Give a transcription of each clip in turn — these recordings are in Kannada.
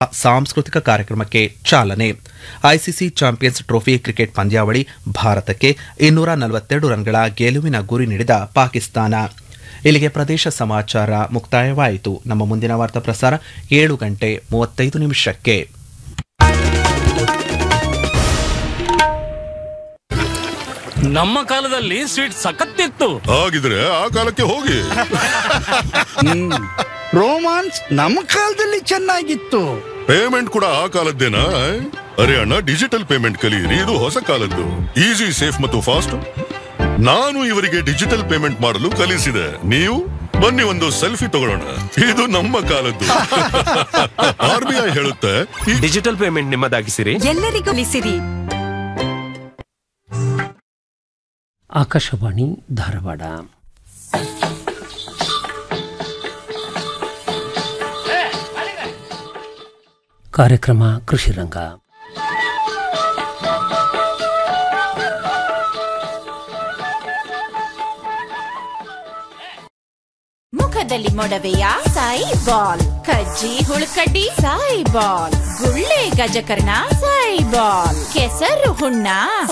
ಸಾಂಸ್ಕೃತಿಕ ಕಾರ್ಯಕ್ರಮಕ್ಕೆ ಚಾಲನೆ ಐಸಿಸಿ ಚಾಂಪಿಯನ್ಸ್ ಟ್ರೋಫಿ ಕ್ರಿಕೆಟ್ ಪಂದ್ಯಾವಳಿ ಭಾರತಕ್ಕೆ ಇನ್ನೂರ ನಲವತ್ತೆರಡು ರನ್ಗಳ ಗೆಲುವಿನ ಗುರಿ ನೀಡಿದ ಪಾಕಿಸ್ತಾನ ಇಲ್ಲಿಗೆ ಪ್ರದೇಶ ಸಮಾಚಾರ ಮುಕ್ತಾಯವಾಯಿತು ನಮ್ಮ ಮುಂದಿನ ವಾರ್ತಾ ಪ್ರಸಾರ ಏಳು ಗಂಟೆ ಮೂವತ್ತೈದು ನಿಮಿಷಕ್ಕೆ ನಮ್ಮ ಕಾಲದಲ್ಲಿ ಸ್ವೀಟ್ ಸಖತ್ತಿತ್ತು ಹಾಗಿದ್ರೆ ಆ ಕಾಲಕ್ಕೆ ಹೋಗಿ ರೋಮಾನ್ಸ್ ನಮ್ಮ ಕಾಲದಲ್ಲಿ ಚೆನ್ನಾಗಿತ್ತು ಪೇಮೆಂಟ್ ಕೂಡ ಆ ಕಾಲದ್ದೇನಾ ಅರೆ ಅಣ್ಣ ಡಿಜಿಟಲ್ ಪೇಮೆಂಟ್ ಕಲಿಯಿರಿ ಇದು ಹೊಸ ಕಾಲದ್ದು ಈಸಿ ಸೇಫ್ ಮತ್ತು ಫಾಸ್ಟ್ ನಾನು ಇವರಿಗೆ ಡಿಜಿಟಲ್ ಪೇಮೆಂಟ್ ಮಾಡಲು ಕಲಿಸಿದೆ ನೀವು ಬನ್ನಿ ಒಂದು ಸೆಲ್ಫಿ ತಗೊಳ್ಳೋಣ ಇದು ನಮ್ಮ ಕಾಲದ್ದು ಆರ್ ಬಿ ಐ ಹೇಳುತ್ತೆ ಈ ಡಿಜಿಟಲ್ ಪೇಮೆಂಟ್ ನಿಮ್ಮದಾಗಿಸಿರಿ ಎಲ್ಲರಿಗೂ ಉಳಿಸಿರಿ ಆಕಾಶವಾಣಿ ಧಾರವಾಡ ಕಾರ್ಯಕ್ರಮ ಕೃಷಿ ರಂಗ ಮುಖದಲ್ಲಿ ಮೊಡವೆಯ ಸಾಯಿ ಬಾಲ್ ಕಜ್ಜಿ ಹುಳುಕಡ್ಡಿ ಸಾಯಿ ಬಾಲ್ ಗುಳ್ಳೆ ಗಜಕರ್ಣ ಸಾಯಿ ಬಾಲ್ ಕೆಸರು ಹುಣ್ಣ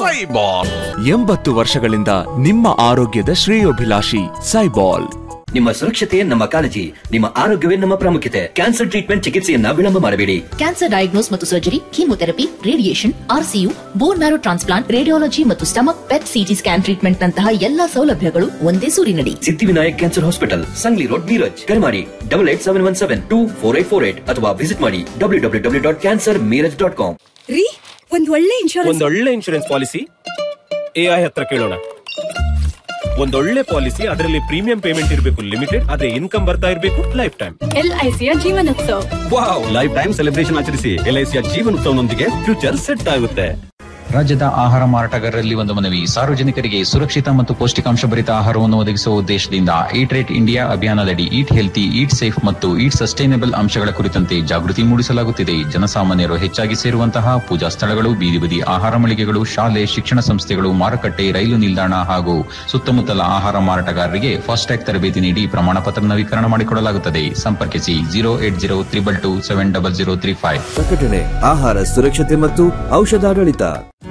ಎಂಬತ್ತು ವರ್ಷಗಳಿಂದ ನಿಮ್ಮ ಆರೋಗ್ಯದ ಶ್ರೇಯೋಭಿಲಾಷಿ ಸೈಬಾಲ್ ನಿಮ್ಮ ಸುರಕ್ಷತೆ ನಮ್ಮ ಕಾಳಜಿ ನಿಮ್ಮ ಆರೋಗ್ಯವೇ ನಮ್ಮ ಪ್ರಾಮುಖ್ಯತೆ ಕ್ಯಾನ್ಸರ್ ಟ್ರೀಟ್ಮೆಂಟ್ ಚಿಕಿತ್ಸೆಯನ್ನ ವಿಳಂಬ ಮಾಡಬೇಡಿ ಕ್ಯಾನ್ಸರ್ ಡಯಾಗ್ನೋಸ್ ಮತ್ತು surgery chemotherapy radiation RCU bone marrow transplant radiology ಮತ್ತು stomach PET CT scan treatment ನಂತಹ ಎಲ್ಲಾ ಸೌಲಭ್ಯಗಳು ಒಂದೇ ಸೂರಿನಡಿ Siddhivinayak cancer hospital Sangli road Miraj ಕರೆ ಮಾಡಿ double eight seven one seven two four eight four eight ಅಥವಾ ವಿಸಿಟ್ ಮಾಡಿ W W W dot cancer Miraj dot com ರೀ ಒಂದ್ ಒಳ್ಳೆ ಇನ್ಶೂರೆನ್ಸ್ ಒಂದೊಳ್ಳೆ ಇನ್ಶೂರೆನ್ಸ್ ಪಾಲಿಸಿ ಎಐ ಹತ್ರ ಕೇಳೋಣ ಒಂದೊಳ್ಳೆ ಪಾಲಿಸಿ ಅದರಲ್ಲಿ ಪ್ರೀಮಿಯಂ ಪೇಮೆಂಟ್ ಇರಬೇಕು ಲಿಮಿಟೆಡ್ ಆದ್ರೆ ಇನ್ಕಮ್ ಬರ್ತಾ ಇರಬೇಕು ಲೈಫ್ ಟೈಮ್ ಎಲ್ಐಸಿಯ Jeevanotsav wow life time celebration ಆಚರಿಸಿ ಎಲ್ಐಸಿಯ ಜೀವನೋತ್ಸವನೊಂದಿಗೆ ಫ್ಯೂಚರ್ ಸೆಟ್ ಆಗುತ್ತೆ ರಾಜ್ಯದ ಆಹಾರ ಮಾರಾಟಗಾರರಲ್ಲಿ ಒಂದು ಮನವಿ ಸಾರ್ವಜನಿಕರಿಗೆ ಸುರಕ್ಷಿತ ಮತ್ತು ಪೌಷ್ಟಿಕಾಂಶ ಭರಿತ ಆಹಾರವನ್ನು ಒದಗಿಸುವ ಉದ್ದೇಶದಿಂದ ಈಟ್ ರೇಟ್ ಇಂಡಿಯಾ ಅಭಿಯಾನದಡಿ ಈಟ್ ಹೆಲ್ತಿ ಈಟ್ ಸೇಫ್ ಮತ್ತು ಈಟ್ ಸಸ್ಟೈನಬಲ್ ಅಂಶಗಳ ಕುರಿತಂತೆ ಜಾಗೃತಿ ಮೂಡಿಸಲಾಗುತ್ತಿದೆ ಜನಸಾಮಾನ್ಯರು ಹೆಚ್ಚಾಗಿ ಸೇರುವಂತಹ ಪೂಜಾ ಸ್ಥಳಗಳು ಬೀದಿ ಬದಿ ಆಹಾರ ಮಳಿಗೆಗಳು ಶಾಲೆ ಶಿಕ್ಷಣ ಸಂಸ್ಥೆಗಳು ಮಾರುಕಟ್ಟೆ ರೈಲು ನಿಲ್ದಾಣ ಹಾಗೂ ಸುತ್ತಮುತ್ತಲ ಆಹಾರ ಮಾರಾಟಗಾರರಿಗೆ ಫಾಸ್ಟ್ಯಾಗ್ ತರಬೇತಿ ನೀಡಿ ಪ್ರಮಾಣ ಪತ್ರ ನವೀಕರಣ ಮಾಡಿಕೊಡಲಾಗುತ್ತದೆ ಸಂಪರ್ಕಿಸಿ zero eight zero triple two seven double zero three five ಪ್ರಕಟಣೆ ಆಹಾರ ಸುರಕ್ಷತೆ ಮತ್ತು ಔಷಧಾಡಳಿತ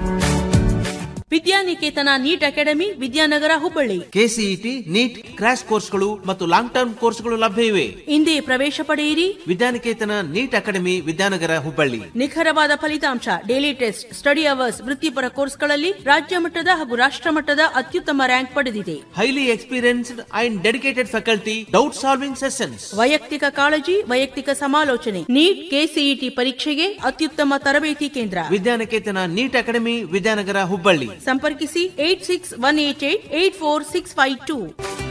Vidyaniketan NEET academy Vidyanagar Hubballi KCET NEET crash ಕೋರ್ಸ್ಗಳು ಮತ್ತು ಲಾಂಗ್ ಟರ್ಮ್ ಕೋರ್ಸ್ಗಳು ಲಭ್ಯ ಇವೆ ಇಂದೇ ಪ್ರವೇಶ ಪಡೆಯಿರಿ ವಿದ್ಯಾನಿಕೇತನ ನೀಟ್ ಅಕಾಡೆಮಿ ವಿದ್ಯಾನಗರ ಹುಬ್ಬಳ್ಳಿ ನಿಖರವಾದ ಫಲಿತಾಂಶ ಡೈಲಿ ಟೆಸ್ಟ್ ಸ್ಟಡಿ ಅವರ್ಸ್ ವೃತ್ತಿಪರ ಕೋರ್ಸ್ಗಳಲ್ಲಿ ರಾಜ್ಯ ಮಟ್ಟದ ಹಾಗೂ ರಾಷ್ಟ್ರ ಮಟ್ಟದ ಅತ್ಯುತ್ತಮ ರ್ಯಾಂಕ್ ಪಡೆದಿದೆ highly experienced and dedicated faculty doubt solving sessions ವೈಯಕ್ತಿಕ ಕಾಳಜಿ ವೈಯಕ್ತಿಕ ಸಮಾಲೋಚನೆ ನೀಟ್ ಕೆಸಿಇಟಿ ಪರೀಕ್ಷೆಗೆ ಅತ್ಯುತ್ತಮ ತರಬೇತಿ ಕೇಂದ್ರ ವಿದ್ಯಾನಿಕೇತನ ನೀಟ್ ಅಕಾಡೆಮಿ ವಿದ್ಯಾನಗರ ಹುಬ್ಬಳ್ಳಿ ಸಂಪರ್ಕಿಸಿ eight six one eight eight eight four six five two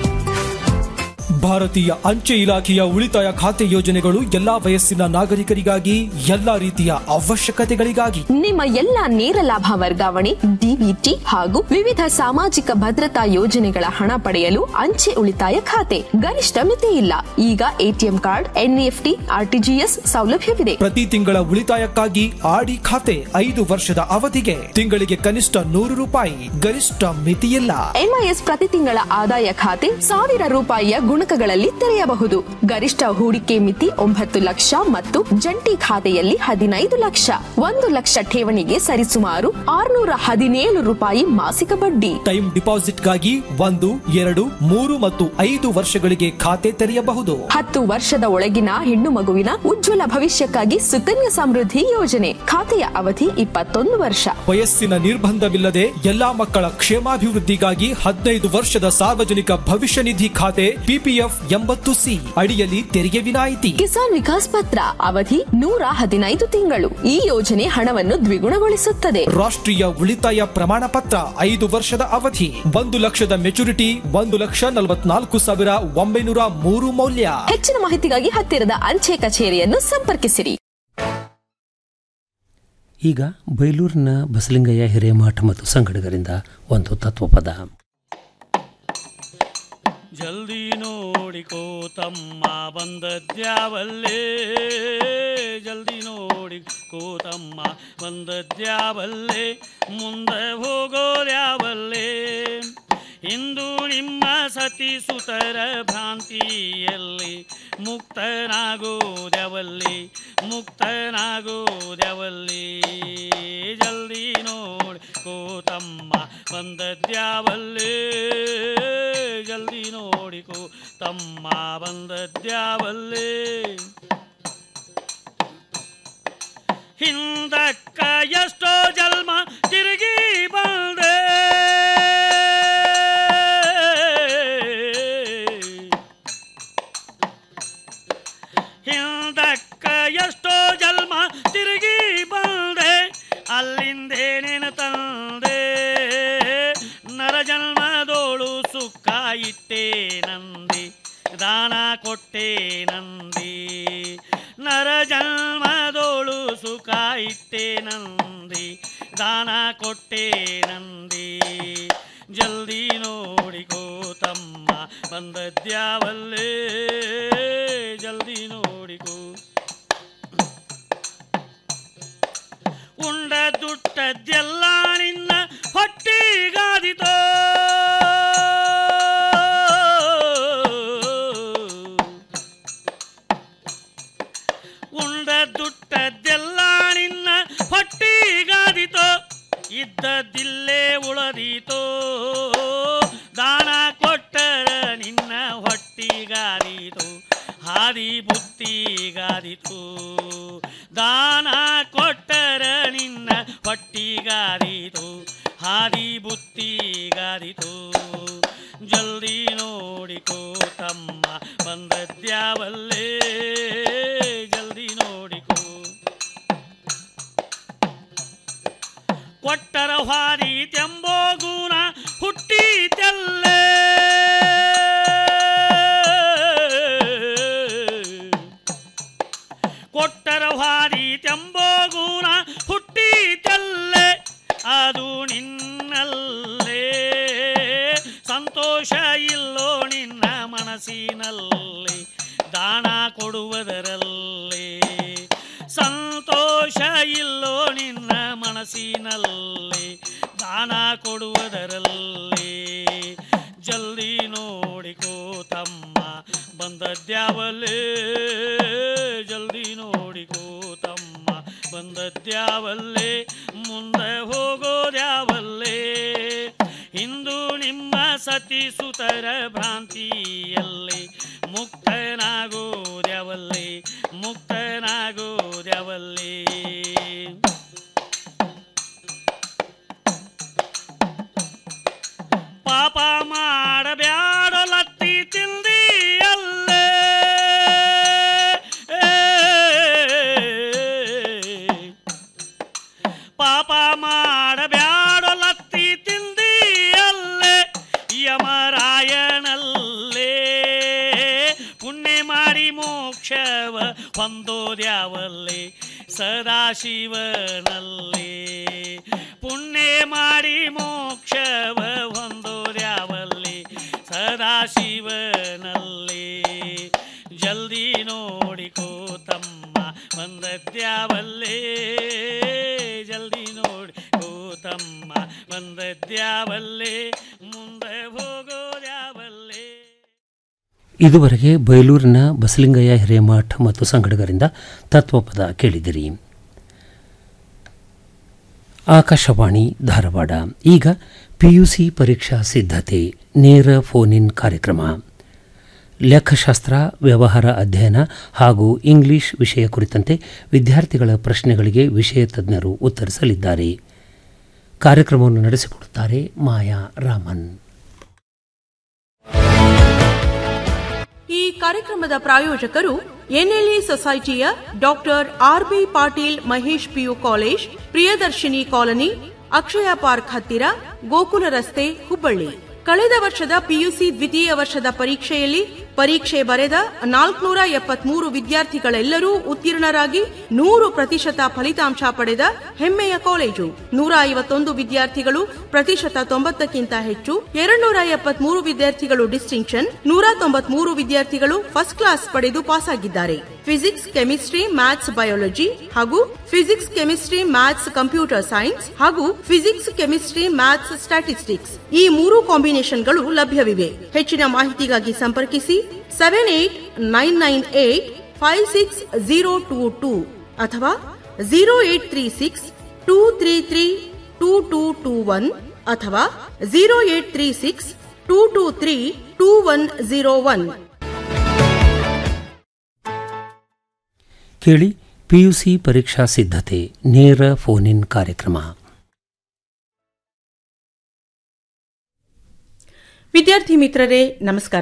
ಭಾರತೀಯ ಅಂಚೆ ಇಲಾಖೆಯ ಉಳಿತಾಯ ಖಾತೆ ಯೋಜನೆಗಳು ಎಲ್ಲಾ ವಯಸ್ಸಿನ ನಾಗರಿಕರಿಗಾಗಿ ಎಲ್ಲಾ ರೀತಿಯ ಅವಶ್ಯಕತೆಗಳಿಗಾಗಿ ನಿಮ್ಮ ಎಲ್ಲ ನೇರ ಲಾಭ ವರ್ಗಾವಣೆ ಡಿಬಿಟಿ ಹಾಗೂ ವಿವಿಧ ಸಾಮಾಜಿಕ ಭದ್ರತಾ ಯೋಜನೆಗಳ ಹಣ ಪಡೆಯಲು ಅಂಚೆ ಉಳಿತಾಯ ಖಾತೆ ಗರಿಷ್ಠ ಮಿತಿ ಇಲ್ಲ ಈಗ ಎಟಿಎಂ ಕಾರ್ಡ್ ಎನ್ಇಎಫ್ಟಿ ಆರ್ಟಿಜಿಎಸ್ ಸೌಲಭ್ಯವಿದೆ ಪ್ರತಿ ತಿಂಗಳ ಉಳಿತಾಯಕ್ಕಾಗಿ ಆಡಿ ಖಾತೆ ಐದು ವರ್ಷದ ಅವಧಿಗೆ ತಿಂಗಳಿಗೆ ಕನಿಷ್ಠ ನೂರು ರೂಪಾಯಿ ಗರಿಷ್ಠ ಮಿತಿಯಿಲ್ಲ ಎಂಐಎಸ್ ಪ್ರತಿ ತಿಂಗಳ ಆದಾಯ ಖಾತೆ ಸಾವಿರ ರೂಪಾಯಿಯ ಗುಣಕಗಳಲ್ಲಿ ತೆರೆಯಬಹುದು ಗರಿಷ್ಠ ಹೂಡಿಕೆ ಮಿತಿ ಒಂಬತ್ತು ಲಕ್ಷ ಮತ್ತು ಜಂಟಿ ಖಾತೆಯಲ್ಲಿ ಹದಿನೈದು ಲಕ್ಷ ಒಂದು ಲಕ್ಷ ಠೇವಣಿಗೆ ಸರಿಸುಮಾರು ಆರುನೂರ ಹದಿನೇಳು ರೂಪಾಯಿ ಮಾಸಿಕ ಬಡ್ಡಿ ಟೈಮ್ ಡಿಪಾಸಿಟ್ಗಾಗಿ ಒಂದು ಎರಡು ಮೂರು ಮತ್ತು ಐದು ವರ್ಷಗಳಿಗೆ ಖಾತೆ ತೆರೆಯಬಹುದು ಹತ್ತು ವರ್ಷದ ಒಳಗಿನ ಹೆಣ್ಣು ಮಗುವಿನ ಉಜ್ವಲ ಭವಿಷ್ಯಕ್ಕಾಗಿ ಸುಕನ್ಯಾ ಸಮೃದ್ಧಿ ಯೋಜನೆ ಖಾತೆಯ ಅವಧಿ ಇಪ್ಪತ್ತೊಂದು ವರ್ಷ ವಯಸ್ಸಿನ ನಿರ್ಬಂಧವಿಲ್ಲದೆ ಎಲ್ಲಾ ಮಕ್ಕಳ ಕ್ಷೇಮಾಭಿವೃದ್ಧಿಗಾಗಿ ಹದಿನೈದು ವರ್ಷದ ಸಾರ್ವಜನಿಕ ಭವಿಷ್ಯ ನಿಧಿ ಖಾತೆ ಪಿಪಿಎಫ್ ಎಂಬತ್ತು ಸಿ ಅಡಿಯಲ್ಲಿ ತೆರಿಗೆ ವಿನಾಯಿತಿ ಕಿಸಾನ್ ವಿಕಾಸ್ ಪತ್ರ ಅವಧಿ ನೂರ ಹದಿನೈದು ತಿಂಗಳು ಈ ಯೋಜನೆ ಹಣವನ್ನು ದ್ವಿಗುಣಗೊಳಿಸುತ್ತದೆ ರಾಷ್ಟ್ರೀಯ ಉಳಿತಾಯ ಪ್ರಮಾಣ ಪತ್ರ ಐದು ವರ್ಷದ ಅವಧಿ ಒಂದು ಲಕ್ಷದ ಮೆಚುರಿಟಿ ಒಂದು ಲಕ್ಷ ನಲವತ್ನಾಲ್ಕು ಸಾವಿರ ಒಂಬೈನೂರ ಮೂರು ಮೌಲ್ಯ ಹೆಚ್ಚಿನ ಮಾಹಿತಿಗಾಗಿ ಹತ್ತಿರದ ಅಂಚೆ ಕಚೇರಿಯನ್ನು ಸಂಪರ್ಕಿಸಿರಿ ಈಗ ಬೈಲೂರಿನ ಬಸಲಿಂಗಯ್ಯ ಹಿರೇಮಠ ಮತ್ತು ಸಂಗಡಿಗರಿಂದ ಒಂದು ತತ್ವಪದ ಜಲ್ದಿ ನೋಡಿಕೋ ತಮ್ಮ ಬಂದದ್ಯಾವಲ್ಲೇ ಜಲ್ದಿ ನೋಡಿಕೋ ತಮ್ಮ ಬಂದದ್ಯಾವಲ್ಲೇ ಮುಂದೆ ಹೋಗೋದ್ಯಾವಲ್ಲೇ ಇಂದು ನಿಮ್ಮ ಸತಿ ಸುತರ ಭ್ರಾಂತಿಯಲ್ಲಿ ಮುಕ್ತನಾಗೋದ್ಯಾವಲ್ಲಿ ಮುಕ್ತನಾಗೋದ್ಯಾವಲ್ಲಿ ಜಲ್ದಿ ನೋಡಿ ಕೂತಮ್ಮ ಬಂದದ್ಯಾವಲ್ಲಿ ಜಲ್ದಿ ನೋಡಿಕೋ ತಮ್ಮ ಬಂದದ್ಯಾವಲ್ಲಿ ಹಿಂದಕ್ಕ ಎಷ್ಟೋ ಜನ್ಮ ತಿರುಗಿ ಬಂದೆ ಹಿಂದಕ್ಕ ಎಷ್ಟೋ ಜನ್ಮ ತಿರುಗಿ ಬಂದೆ ಅಲ್ಲಿಂದೇನೇನು ತಂದೆ ನರ ಜನ್ಮದೋಳು ಸುಖ ಇಟ್ಟೆ ನಂದಿ ದಾನ ಕೊಟ್ಟೆ ನಂದಿ ನರ ಜನ್ಮದೋಳು ಸುಖ ಇಟ್ಟೆ ನಂದಿ ದಾನ ಕೊಟ್ಟೆ ನಂದಿ ಜಲ್ದಿ ನೋಡಿಕೋ ತಮ್ಮ ಬಂದದ್ಯಾವಲ್ಲೇ ಜಲ್ದಿ ನೋಡಿಕೋ ಉಂಡ ದುಟ್ಟದ್ದೆಲ್ಲ ನಿನ್ನ ಹೊಟ್ಟಿಗಾದಿತೋ ಉಂಡ ದುಟ್ಟದ್ದೆಲ್ಲ ನಿನ್ನ ಹೊಟ್ಟಿಗಾದಿತೋ ಇದ್ದದಿಲ್ಲೇ ಉಳದೀತೋ ದಾನ ಕೊಟ್ಟರ ನಿನ್ನ ಹೊಟ್ಟಿಗಾದೀತು ಹಾದಿ ಬುತ್ತಿಗಾದಿತು ದಾನ ಕೊಟ್ಟರ ನಿನ್ನ ಹೊಟ್ಟಿಗಾದೀತು ಹಾದಿ ಬುತ್ತಿಗಾದಿತು ಜಲ್ದಿ ನೋಡಿಕೋ ತಮ್ಮ ಬಂದದ್ಯಾವಲ್ಲೇ ಜಲ್ದಿ ನೋಡಿಕೋ ಕೊಟ್ಟರ ಹಾದಿ ತೆಂಬೋ ಗುಣ ಹುಟ್ಟಿತೆಲ್ಲೇ ಕೊಟ್ಟರ ಹಾದಿ ತೆಂಬೋ ಗುಣ ಹುಟ್ಟಿತೆಲ್ಲೇ ಅದು ನಿನ್ನಲ್ಲೇ ಸಂತೋಷ ಇಲ್ಲೋ ನಿನ್ನ ಮನಸ್ಸಿನಲ್ಲಿ ದಾನ ಕೊಡುವುದರಲ್ಲೇ ಸಂತೋಷ ಇಲ್ಲೋ ನಿನ್ನ ಮನಸ್ಸಿನಲ್ಲಿ ದಾನ ಕೊಡುವುದರಲ್ಲಿ ಜಲ್ದಿ ನೋಡಿಕೋ ತಮ್ಮ ಬಂದದ್ಯಾವಲ್ಲೇ ಜಲ್ದಿ ನೋಡಿಕೋ ತಮ್ಮ ಬಂದದ್ಯಾವಲ್ಲೇ ಮುಂದೆ ಹೋಗೋದ್ಯಾವಲ್ಲೇ ಇಂದು ನಿಮ್ಮ ಸತಿ ಸುತರ ಭ್ರಾಂತಿಯಲ್ಲಿ ಮುಕ್ತನಾಗೋದ್ಯಾವಲ್ಲೇ ಮುಕ್ತನಾಗೋದ್ಯಾವಲ್ಲೇ ಪಾಪ ಮಾಡಬ್ಯಾಡಲತ್ತಿ ತಿಂದಿ ಅಲ್ಲೇ ಪಾಪ ಮಾಡಬ್ಯಾಡಲತ್ತಿ ತಿಂದಿ ಅಲ್ಲೇ ಯಮರಾಯನಲ್ಲೇ ಪುಣ್ಯ ಮಾಡಿ ಮೋಕ್ಷವ ಹೊಂದೋದ್ಯಾವಲ್ಲೇ ಸದಾಶಿವನಲ್ಲೇ ಪುಣ್ಯ ಮಾಡಿ ಮೋಕ್ಷವ ಹೊಂದೋದ್ಯಾವಲ್ಲೇ ಸದಾಶಿವನಲ್ಲೇ ಜಲ್ದಿ ನೋಡಿಕೋ ತಮ್ಮ ಬಂದದ್ಯಾವಲ್ಲೇ ಜಲ್ದಿ ನೋಡಿಕೋ ತಮ್ಮ ಬಂದದ್ಯಾವಲ್ಲೇ ಮುಂದೆ ಹೋಗೋದ್ಯಾವಲ್ಲೇ ಇದುವರೆಗೆ ಬಯಲೂರಿನ ಬಸಲಿಂಗಯ್ಯ ಹಿರೇಮಠ ಮತ್ತು ಸಂಗಡಗರಿಂದ ತತ್ವಪದ ಕೇಳಿದಿರಿ ಆಕಾಶವಾಣಿ ಧಾರವಾಡ ಈಗ ಪಿಯುಸಿ ಪರೀಕ್ಷಾ ಸಿದ್ಧತೆ ನೇರ ಫೋನ್ ಇನ್ ಕಾರ್ಯಕ್ರಮ ಲೆಕ್ಕಶಾಸ್ತ್ರ ವ್ಯವಹಾರ ಅಧ್ಯಯನ ಹಾಗೂ ಇಂಗ್ಲಿಷ್ ವಿಷಯ ಕುರಿತಂತೆ ವಿದ್ಯಾರ್ಥಿಗಳ ಪ್ರಶ್ನೆಗಳಿಗೆ ವಿಷಯ ತಜ್ಞರು ಉತ್ತರಿಸಲಿದ್ದಾರೆ ಕಾರ್ಯಕ್ರಮವನ್ನು ನಡೆಸಿಕೊಡುತ್ತಾರೆ ಮಾಯಾ ರಾಮನ್ ಈ ಕಾರ್ಯಕ್ರಮದ ಪ್ರಾಯೋಜಕರು ಎನ್ಎಲ್ಇ ಸೊಸೈಟಿಯ doctor R B Patil Mahesh PU college Priyadarshini colony Akshaya park ಹತ್ತಿರ ಗೋಕುಲ ರಸ್ತೆ ಹುಬ್ಬಳ್ಳಿ ಕಳೆದ ವರ್ಷದ ಪಿಯುಸಿ ದ್ವಿತೀಯ ವರ್ಷದ ಪರೀಕ್ಷೆಯಲ್ಲಿ ಪರೀಕ್ಷೆ ಬರೆದ ನಾಲ್ಕುನೂರ ಎಪ್ಪತ್ಮೂರು ವಿದ್ಯಾರ್ಥಿಗಳೆಲ್ಲರೂ ಉತ್ತೀರ್ಣರಾಗಿ ನೂರು ಪ್ರತಿಶತ ಫಲಿತಾಂಶ ಪಡೆದ ಹೆಮ್ಮೆಯ ಕಾಲೇಜು ನೂರ ಐವತ್ತೊಂದು ವಿದ್ಯಾರ್ಥಿಗಳು ಪ್ರತಿಶತ ತೊಂಬತ್ತಕ್ಕಿಂತ ಹೆಚ್ಚು ಎರಡ್ನೂರ ಎಪ್ಪತ್ಮೂರು ವಿದ್ಯಾರ್ಥಿಗಳು ಡಿಸ್ಟಿಂಕ್ಷನ್ ನೂರ ತೊಂಬತ್ಮೂರು ವಿದ್ಯಾರ್ಥಿಗಳು ಫಸ್ಟ್ ಕ್ಲಾಸ್ ಪಡೆದು ಪಾಸಾಗಿದ್ದಾರೆ ಫಿಸಿಕ್ಸ್ ಕೆಮಿಸ್ಟ್ರಿ ಮ್ಯಾಥ್ಸ್ ಬಯಾಲಜಿ ಹಾಗೂ physics chemistry maths computer science ಹಾಗೂ ಫಿಸಿಕ್ಸ್ ಕೆಮಿಸ್ಟ್ರಿ ಮ್ಯಾಥ್ಸ್ ಸ್ಟ್ಯಾಟಿಸ್ಟಿಕ್ಸ್ ಈ ಮೂರು ಕಾಂಬಿನೇಷನ್ಗಳು ಲಭ್ಯವಿವೆ ಹೆಚ್ಚಿನ ಮಾಹಿತಿಗಾಗಿ ಸಂಪರ್ಕಿಸಿ seven eight nine nine eight five six zero two two ಅಥವಾ zero eight three six two three three two two two one ಅಥವಾ zero eight three six two two three two one zero one ಕೇಳಿ ಪಿಯುಸಿ ಪರೀಕ್ಷಾ ಸಿದ್ಧತೆ ನೇರ ಫೋನ್ ಇನ್ ಕಾರ್ಯಕ್ರಮ ವಿದ್ಯಾರ್ಥಿ ಮಿತ್ರರೇ ನಮಸ್ಕಾರ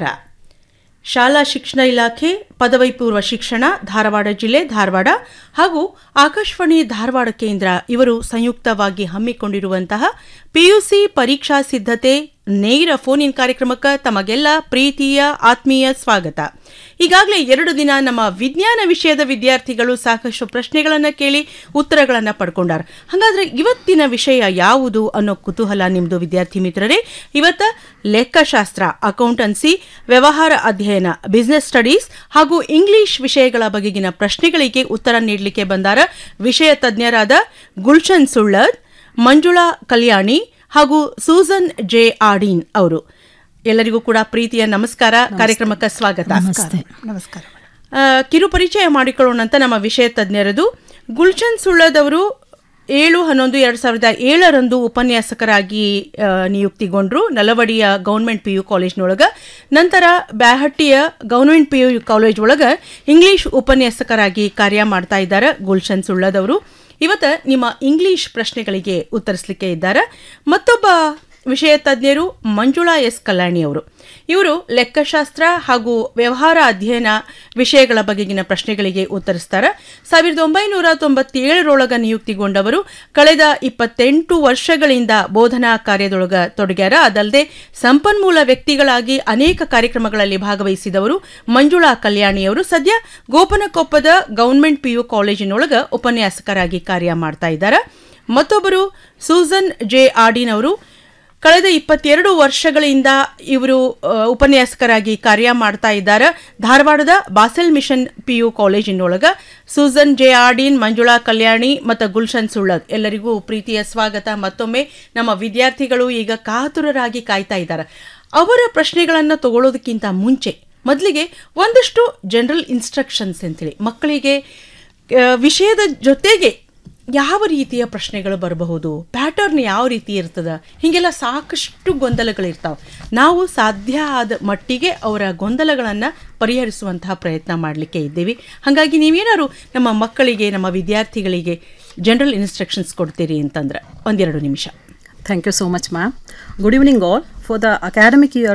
ಶಾಲಾ ಶಿಕ್ಷಣ ಇಲಾಖೆ ಪದವಿ ಪೂರ್ವ ಶಿಕ್ಷಣ ಧಾರವಾಡ ಜಿಲ್ಲೆ ಧಾರವಾಡ ಹಾಗೂ ಆಕಾಶವಾಣಿ ಧಾರವಾಡ ಕೇಂದ್ರ ಇವರು ಸಂಯುಕ್ತವಾಗಿ ಹಮ್ಮಿಕೊಂಡಿರುವಂತಹ ಪಿಯುಸಿ ಪರೀಕ್ಷಾ ಸಿದ್ಧತೆ ನೇರ ಫೋನ್ ಇನ್ ಕಾರ್ಯಕ್ರಮಕ್ಕೆ ತಮಗೆಲ್ಲ ಪ್ರೀತಿಯ ಆತ್ಮೀಯ ಸ್ವಾಗತ ಈಗಾಗಲೇ ಎರಡು ದಿನ ನಮ್ಮ ವಿಜ್ಞಾನ ವಿಷಯದ ವಿದ್ಯಾರ್ಥಿಗಳು ಸಾಕಷ್ಟು ಪ್ರಶ್ನೆಗಳನ್ನು ಕೇಳಿ ಉತ್ತರಗಳನ್ನು ಪಡ್ಕೊಂಡಾರ ಹಾಗಾದ್ರೆ ಇವತ್ತಿನ ವಿಷಯ ಯಾವುದು ಅನ್ನೋ ಕುತೂಹಲ ನಿಮ್ದು ವಿದ್ಯಾರ್ಥಿ ಮಿತ್ರರೇ ಇವತ್ತ ಲೆಕ್ಕಶಾಸ್ತ್ರ ಅಕೌಂಟನ್ಸಿ ವ್ಯವಹಾರ ಅಧ್ಯಯನ ಬಿಸಿನೆಸ್ ಸ್ಟಡೀಸ್ ಹಾಗೂ ಇಂಗ್ಲಿಷ್ ವಿಷಯಗಳ ಬಗೆಗಿನ ಪ್ರಶ್ನೆಗಳಿಗೆ ಉತ್ತರ ನೀಡಲಿಕ್ಕೆ ಬಂದಾರ ವಿಷಯ ತಜ್ಞರಾದ ಗುಲ್ಶನ್ ಸುಳ್ಳದ್ ಮಂಜುಳಾ ಕಲ್ಯಾಣಿ ಹಾಗೂ ಸೂಸನ್ ಜೆ ಆಡೀನ್ ಅವರು ಎಲ್ಲರಿಗೂ ಕೂಡ ಪ್ರೀತಿಯ ನಮಸ್ಕಾರ ಕಾರ್ಯಕ್ರಮಕ್ಕೆ ಸ್ವಾಗತ ನಮಸ್ಕಾರ ಆ, ಕಿರು ಪರಿಚಯ ಮಾಡಿಕೊಳ್ಳೋಣ ಅಂತ ನಮ್ಮ ವಿಷಯ ತಜ್ಞರದು ಗುಲ್ಶನ್ ಸುಳ್ಳದವರು ಏಳು ಹನ್ನೊಂದು ಎರಡು ಸಾವಿರದ ಏಳರಂದು ಉಪನ್ಯಾಸಕರಾಗಿ ಆ, ನಿಯುಕ್ತಿಗೊಂಡ್ರು ನಲವಡಿಯ ಗೌರ್ಮೆಂಟ್ ಪಿ ಯು ಕಾಲೇಜ್ನೊಳಗ ನಂತರ ಬ್ಯಾಹಟ್ಟಿಯ ಗೌರ್ಮೆಂಟ್ ಪಿ ಯು ಕಾಲೇಜ್ ಒಳಗ ಇಂಗ್ಲಿಷ್ ಉಪನ್ಯಾಸಕರಾಗಿ ಕಾರ್ಯ ಮಾಡ್ತಾ ಇದ್ದಾರೆ ಗುಲ್ಶನ್ ಸುಳ್ಳದವರು ಇವತ್ತು ನಿಮ್ಮ ಇಂಗ್ಲಿಷ್ ಪ್ರಶ್ನೆಗಳಿಗೆ ಉತ್ತರಿಸಲಿಕ್ಕೆ ಇದ್ದಾರೆ ಮತ್ತೊಬ್ಬ ವಿಷಯ ತಜ್ಞರು ಮಂಜುಳಾ ಎಸ್ ಕಲ್ಯಾಣಿ ಅವರು ಇವರು ಲೆಕ್ಕಶಾಸ್ತ್ರ ಹಾಗೂ ವ್ಯವಹಾರ ಅಧ್ಯಯನ ವಿಷಯಗಳ ಬಗೆಗಿನ ಪ್ರಶ್ನೆಗಳಿಗೆ ಉತ್ತರಿಸ್ತಾರೆ ಸಾವಿರದ ಒಂಬೈನೂರ ತೊಂಬತ್ತೇಳರೊಳಗ ನಿಯುಕ್ತಿಗೊಂಡವರು ಕಳೆದ ಇಪ್ಪತ್ತೆಂಟು ವರ್ಷಗಳಿಂದ ಬೋಧನಾ ಕಾರ್ಯದೊಳಗ ತೊಡಗ್ಯಾರ ಅದಲ್ಲದೆ ಸಂಪನ್ಮೂಲ ವ್ಯಕ್ತಿಗಳಾಗಿ ಅನೇಕ ಕಾರ್ಯಕ್ರಮಗಳಲ್ಲಿ ಭಾಗವಹಿಸಿದವರು ಮಂಜುಳಾ ಕಲ್ಯಾಣಿಯವರು ಸದ್ಯ ಗೋಪನಕೊಪ್ಪದ ಗೌರ್ಮೆಂಟ್ ಪಿಯು ಕಾಲೇಜಿನೊಳಗ ಉಪನ್ಯಾಸಕರಾಗಿ ಕಾರ್ಯ ಮಾಡ್ತಾ ಇದ್ದಾರೆ ಮತ್ತೊಬ್ಬರು ಸೂಸನ್ ಜೆ ಆಡಿನ್ ಅವರು ಕಳೆದ ಇಪ್ಪತ್ತೆರಡು ವರ್ಷಗಳಿಂದ ಇವರು ಆ, ಉಪನ್ಯಾಸಕರಾಗಿ ಕಾರ್ಯ ಮಾಡ್ತಾ ಇದ್ದಾರೆ ಧಾರವಾಡದ ಬಾಸೆಲ್ ಮಿಷನ್ ಪಿಯು ಕಾಲೇಜಿನೊಳಗ Susan J Ardin Manjula Kalyani ಮತ್ತು ಗುಲ್ಶನ್ ಸುಳ್ಳದ್ ಎಲ್ಲರಿಗೂ ಪ್ರೀತಿಯ ಸ್ವಾಗತ ಮತ್ತೊಮ್ಮೆ ನಮ್ಮ ವಿದ್ಯಾರ್ಥಿಗಳು ಈಗ ಕಾತುರರಾಗಿ ಕಾಯ್ತಾ ಇದ್ದಾರೆ ಅವರ ಪ್ರಶ್ನೆಗಳನ್ನು ತಗೊಳ್ಳೋದಕ್ಕಿಂತ ಮುಂಚೆ ಮೊದಲಿಗೆ ಒಂದಷ್ಟು ಜನರಲ್ ಇನ್ಸ್ಟ್ರಕ್ಷನ್ಸ್ ಅಂತೇಳಿ ಮಕ್ಕಳಿಗೆ ಆ, ವಿಷಯದ ಜೊತೆಗೆ ಯಾವ ರೀತಿಯ ಪ್ರಶ್ನೆಗಳು ಬರಬಹುದು ಪ್ಯಾಟರ್ನ್ ಯಾವ ರೀತಿ ಇರ್ತದ ಹೀಗೆಲ್ಲ ಸಾಕಷ್ಟು ಗೊಂದಲಗಳಿರ್ತಾವೆ ನಾವು ಸಾಧ್ಯ ಆದ ಮಟ್ಟಿಗೆ ಅವರ ಗೊಂದಲಗಳನ್ನು ಪರಿಹರಿಸುವಂತಹ ಪ್ರಯತ್ನ ಮಾಡಲಿಕ್ಕೆ ಇದ್ದೀವಿ ಹಾಗಾಗಿ ನೀವೇನಾದ್ರು ನಮ್ಮ ಮಕ್ಕಳಿಗೆ ನಮ್ಮ ವಿದ್ಯಾರ್ಥಿಗಳಿಗೆ ಜನರಲ್ ಇನ್ಸ್ಟ್ರಕ್ಷನ್ಸ್ ಕೊಡ್ತೀರಿ ಅಂತಂದ್ರೆ ಒಂದೆರಡು ನಿಮಿಷ Thank you so much, ma'am. Good evening, all. For the academic year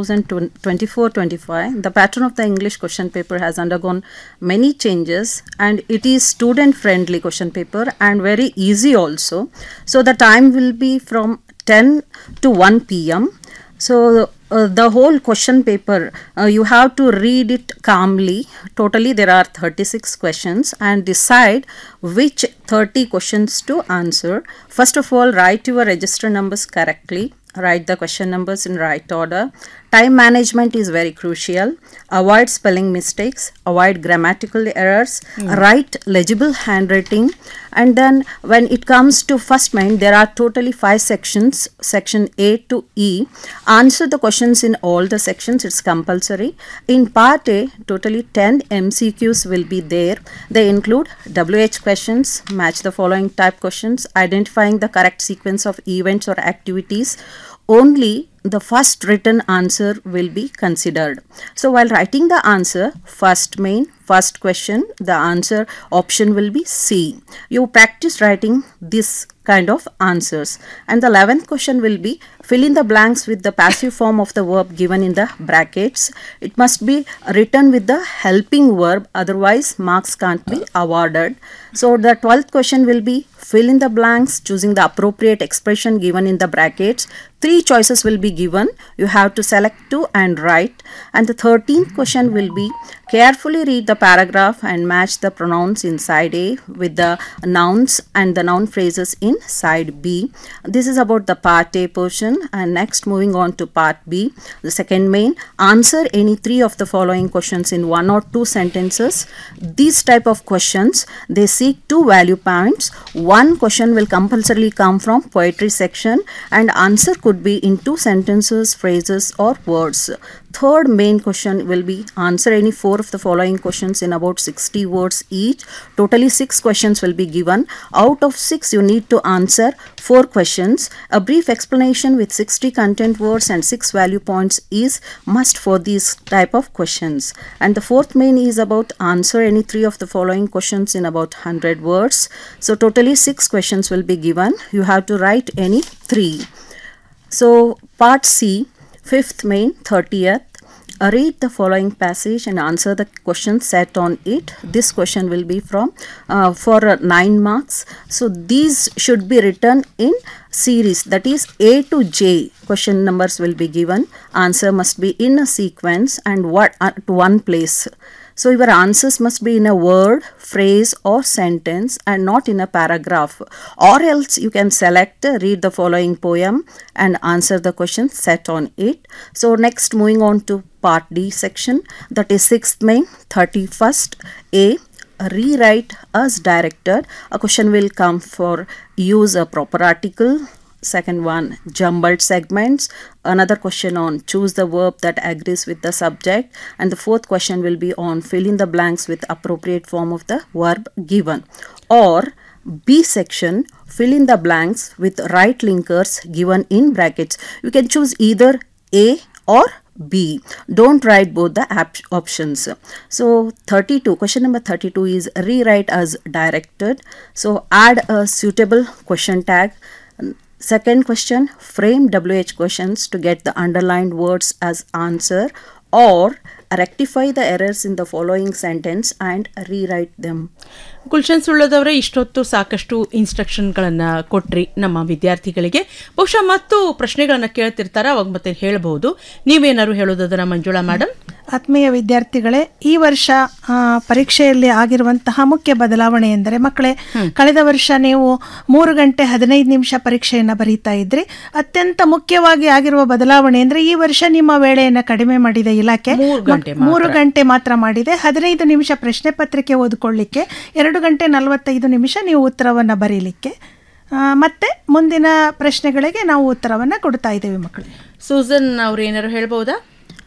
2024-25, the pattern of the English question paper has undergone many changes, and it is student-friendly question paper and very easy also. So the time will be from 10 to 1 p.m. So uh, the whole question paper, uh, you have to read it calmly. Totally, there are 36 questions and decide which 30 questions to answer. First of all, write your register numbers correctly. Write the question numbers in right order. Time management is very crucial. Avoid spelling mistakes. Avoid grammatical errors. Mm. Write legible handwriting. And then when it comes to first main, there are totally five sections, section A to E. Answer the questions in all the sections, it's compulsory. In part A, totally 10 MCQs will be there. They include WH questions, match the following type questions, identifying the correct sequence of events or activities. Only the first written answer will be considered. So while writing the answer, first main, first question, the answer option will be C. You practice writing this kind of answers. And the 11th question will be fill in the blanks with the passive form of the verb given in the brackets. It must be written with the helping verb, otherwise marks can't be awarded. So the 12th question will be fill in the blanks choosing the appropriate expression given in the brackets. Three choices will be given. You have to select two and write. And the 13th question will be carefully read the paragraph and match the pronouns in side A with the nouns and the noun phrases in side B. This is about the part A portion. And next, moving on to part B, the second main answer any three of the following questions in one or two sentences. These type of questions they seek two value points. One question will compulsorily come from poetry section, and answer could be in two sentences, phrases, or words. third main question will be answer any four of the following questions in about 60 words each. Totally six questions will be given. Out of six, you need to answer four questions. A brief explanation with 60 content words and six value points is must for these type of questions. And the fourth main is about answer any three of the following questions in about 100 words. So totally six questions will be given. You have to write any three. So, part C, fifth main, 30th. Uh, read the following passage and answer the question set on it. This question will be from uh, for uh, 9 marks. So, these should be written in series that is A to J. Question numbers will be given. Answer must be in a sequence and what at one place. So your answers must be in a word, phrase or sentence and not in a paragraph. Or else you can select, uh, read the following poem and answer the question set on it. So next moving on to part D section that is 6th May 31st A rewrite as directed. A question will come for use a proper article second one jumbled segments another question on choose the verb that agrees with the subject and the fourth question will be on fill in the blanks with appropriate form of the verb given or b section fill in the blanks with right linkers given in brackets you can choose either a or B. Don't write both the ap- options. So 32, question number 32 is rewrite as directed. So add a suitable question tag. Second question, frame WH questions to get the underlined words as answer or rectify the errors in the following sentence and rewrite them. Gulshan ಸುಳ್ಳದವರೇ ಇಷ್ಟೊತ್ತು ಸಾಕಷ್ಟು ಇನ್ಸ್ಟ್ರಕ್ಷನ್ಗಳನ್ನು ಕೊಟ್ರಿ ನಮ್ಮ ವಿದ್ಯಾರ್ಥಿಗಳಿಗೆ ಬಹುಶಃ ಮತ್ತು ಪ್ರಶ್ನೆಗಳನ್ನು ಕೇಳ್ತಿರ್ತಾರೆ ಅವಾಗ ಮತ್ತೆ ಹೇಳಬಹುದು ನೀವೇನಾದ್ರು ಹೇಳೋದನ್ನ ಮಂಜುಳಾ ಮೇಡಮ್ ಆತ್ಮೀಯ ವಿದ್ಯಾರ್ಥಿಗಳೇ ಈ ವರ್ಷ ಆ, ಪರೀಕ್ಷೆಯಲ್ಲಿ ಆಗಿರುವಂತಹ ಮುಖ್ಯ ಬದಲಾವಣೆ ಎಂದರೆ ಮಕ್ಕಳೇ ಕಳೆದ ವರ್ಷ ನೀವು ಮೂರು ಗಂಟೆ ಹದಿನೈದು ನಿಮಿಷ ಪರೀಕ್ಷೆಯನ್ನ ಬರೀತಾ ಇದ್ರಿ ಅತ್ಯಂತ ಮುಖ್ಯವಾಗಿ ಆಗಿರುವ ಬದಲಾವಣೆ ಅಂದ್ರೆ ಈ ವರ್ಷ ನಿಮ್ಮ ವೇಳೆಯನ್ನ ಕಡಿಮೆ ಮಾಡಿದೆ ಇಲಾಖೆ ಗಂಟೆ ಮಕ್- ಮೂರು ಗಂಟೆ ಮಾತ್ರ ಮಾಡಿದೆ ಹದಿನೈದು ನಿಮಿಷ ಪ್ರಶ್ನೆ ಪತ್ರಿಕೆ ಓದಿಕೊಳ್ಳಿಕ್ಕೆ ಎರಡು ಗಂಟೆ ನಲವತ್ತೈದು ನಿಮಿಷ ನೀವು ಉತ್ತರವನ್ನ ಬರೀಲಿಕ್ಕೆ ಆ, ಮತ್ತೆ ಮುಂದಿನ ಪ್ರಶ್ನೆಗಳಿಗೆ ನಾವು ಉತ್ತರವನ್ನ ಕೊಡ್ತಾ ಇದ್ದೇವೆ ಮಕ್ಕಳು ಸೂಸನ್ ಅವ್ರು ಏನಾದ್ರು ಹೇಳ್ಬಹುದಾ